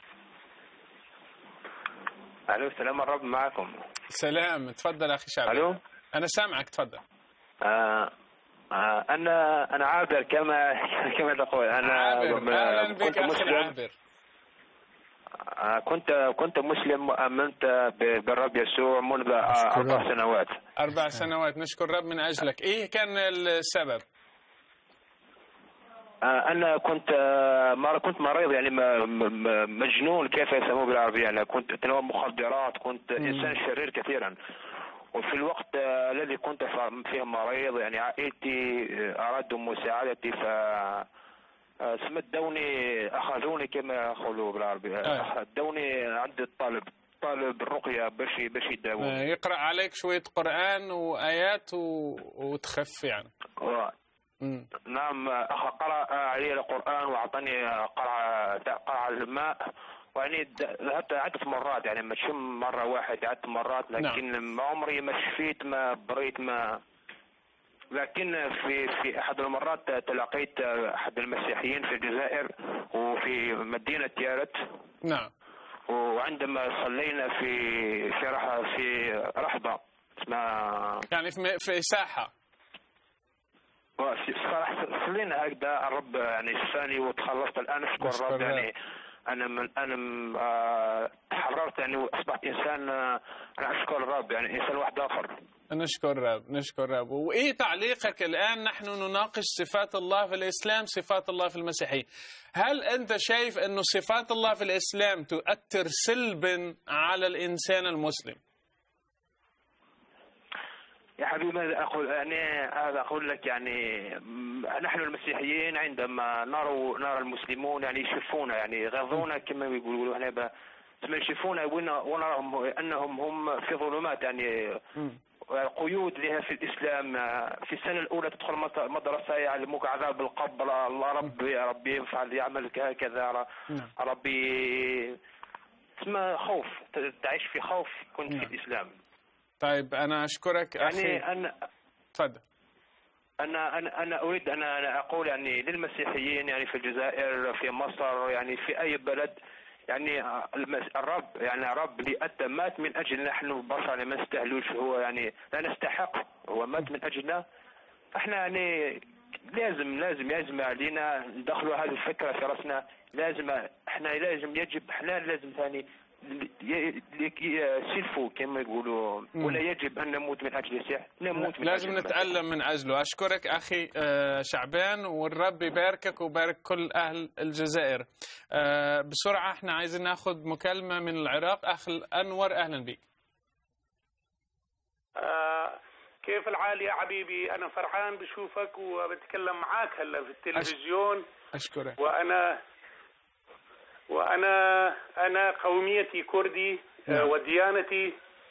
الو سلام الرب معكم سلام تفضل اخي شعبان الو انا سامعك تفضل آه آه انا انا عابر كما كما تقول انا عابر م- اهلا بك كنت اخي مسلم العابر آه كنت كنت مسلم وامنت ب- بالرب يسوع منذ آه، اربع سنوات اربع سنوات نشكر الرب من اجلك ايه كان السبب آه انا كنت آه مر- كنت مريض يعني م- م- مجنون كيف يسموه بالعربيه يعني كنت اتناول مخدرات كنت انسان شرير كثيرا وفي الوقت آه، الذي كنت ف- فيه مريض يعني عائلتي آه، أرادوا مساعدتي ف آه، سمدوني أخذوني كما يقولوا بالعربي آه. أخذوني عند الطالب طالب الرقية باش باش يداووني آه، يقرأ عليك شوية قرآن وآيات و... وتخف يعني و- مم. نعم أخ قرأ علي القرآن وأعطاني قرعة قرعة الماء ويعني د- ذهبت عدة مرات يعني مش مرة واحدة عدة مرات لكن ما عمري ما شفيت ما بريت ما لكن في في أحد المرات تلاقيت أحد المسيحيين في الجزائر وفي مدينة تيارت نعم وعندما صلينا في في رح في رحبة اسمها يعني في, في ساحة صراحة صلينا هكذا الرب يعني شفاني وتخلصت الآن أشكر أشكر الرب الرب. يعني أنا من أنا م- آه، تحررت يعني وأصبحت إنسان آه، أنا أشكر الرب يعني إنسان واحد آخر نشكر الرب نشكر الرب وإيه تعليقك الآن نحن نناقش صفات الله في الإسلام صفات الله في المسيحية هل أنت شايف أن صفات الله في الإسلام تؤثر سلبا على الإنسان المسلم يا حبيبي ماذا أقول يعني هذا أقول لك يعني م- نحن المسيحيين عندما نرى نرى المسلمون يعني يشوفونا يعني يغضونا كما يقولوا هنا ب- ثم يشوفونا ون- ونراهم أنهم هم في ظلمات يعني قيود لها في الاسلام في السنه الاولى تدخل مت- مدرسه يعلموك عذاب القبر الله ربي ربي يفعل يعمل هكذا نعم. ربي اسمه خوف ت- تعيش في خوف كنت في نعم. الاسلام طيب أنا أشكرك أخي يعني انا تفضل انا انا انا اريد ان انا اقول يعني للمسيحيين يعني في الجزائر في مصر يعني في اي بلد يعني المس- الرب يعني الرب اللي اتى مات من اجل نحن البشر اللي ما نستاهلوش هو يعني لا نستحق هو مات من اجلنا احنا يعني لازم لازم لازم علينا ندخلوا هذه الفكره في راسنا لازم احنا لازم يجب احنا لازم ثاني سلفوا كما يقولوا مم. ولا يجب ان نموت من اجل المسيح نموت من لازم أجل المسيح. نتألم من أجله أشكرك أخي آه، شعبان والرب يباركك ويبارك كل أهل الجزائر آه، بسرعة احنا عايزين ناخد مكالمة من العراق أخ أنور أهلا بك آه، كيف الحال يا حبيبي أنا فرحان بشوفك وبتكلم معاك هلا في التلفزيون أشكرك وأنا وأنا أنا قوميتي كردي آه، نعم. وديانتي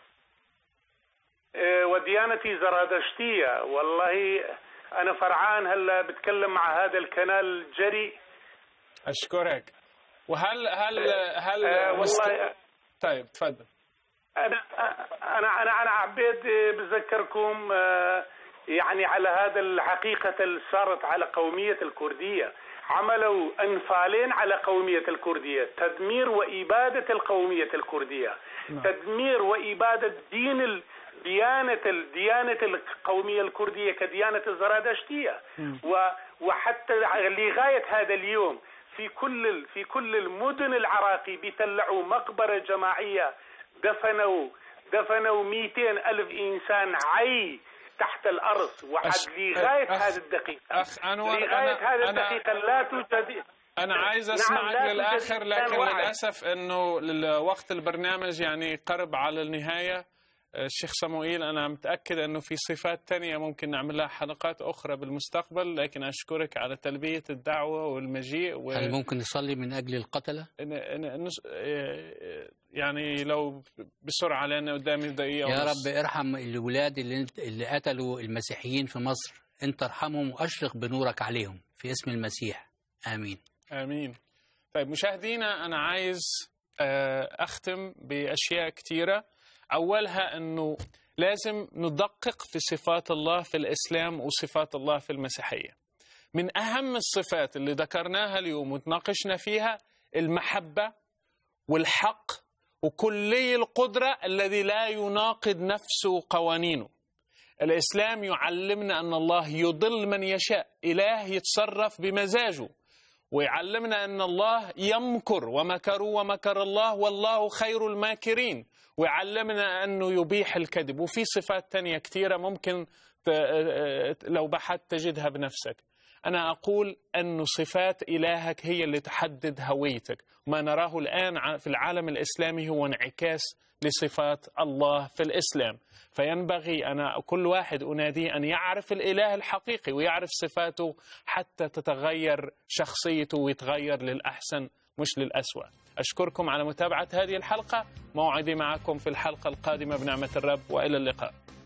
آه، وديانتي زرادشتية والله أنا فرحان هلا بتكلم مع هذا الكنال الجري أشكرك وهل هل هل آه، مست- والله طيب تفضل انا انا انا انا عبيت بذكركم آه، يعني على هذا الحقيقة اللي صارت على قومية الكردية عملوا انفالين على قومية الكردية تدمير وإبادة القومية الكردية نعم. تدمير وإبادة دين ال- ديانة ال- ديانة القومية الكردية كديانة الزرادشتية مم. و وحتى لغاية هذا اليوم في كل ال- في كل المدن العراقي بيطلعوا مقبرة جماعية دفنوا دفنوا 200 ألف إنسان عي تحت الأرض وحد أش- لغاية أخ- هذه الدقيقة أخ أنور لغاية أنا- هذه أنا- الدقيقة لا توجد أنا عايز نعم، أسمعك لا توجد للآخر إنسان لكن واحد. للأسف أنه ال- وقت البرنامج يعني قرب على النهاية الشيخ صموئيل أنا متأكد أنه في صفات تانية ممكن نعمل لها حلقات أخرى بالمستقبل لكن أشكرك على تلبية الدعوة والمجيء و... هل ممكن نصلي من أجل القتلة؟ إن- إن- نس- يعني لو بسرعة لأن قدامي دقيقة يا ونص. رب ارحم الولاد اللي, انت- اللي قتلوا المسيحيين في مصر انت ارحمهم واشرق بنورك عليهم في اسم المسيح آمين آمين طيب مشاهدينا أنا عايز آه، أختم بأشياء كثيرة أولها أنه لازم ندقق في صفات الله في الإسلام وصفات الله في المسيحية من أهم الصفات اللي ذكرناها اليوم وتناقشنا فيها المحبة والحق وكلي القدرة الذي لا يناقض نفسه قوانينه الإسلام يعلمنا أن الله يضل من يشاء إله يتصرف بمزاجه ويعلمنا أن الله يمكر ومكروا ومكر الله والله خير الماكرين ويعلمنا أنه يبيح الكذب وفي صفات تانية كثيرة ممكن ت- لو بحثت تجدها بنفسك أنا أقول أن صفات إلهك هي اللي تحدد هويتك ما نراه الآن في العالم الإسلامي هو انعكاس لصفات الله في الإسلام فينبغي أنا كل واحد أناديه أن يعرف الإله الحقيقي ويعرف صفاته حتى تتغير شخصيته ويتغير للأحسن مش للأسوأ أشكركم على متابعة هذه الحلقة موعدي معكم في الحلقة القادمة بنعمة الرب وإلى اللقاء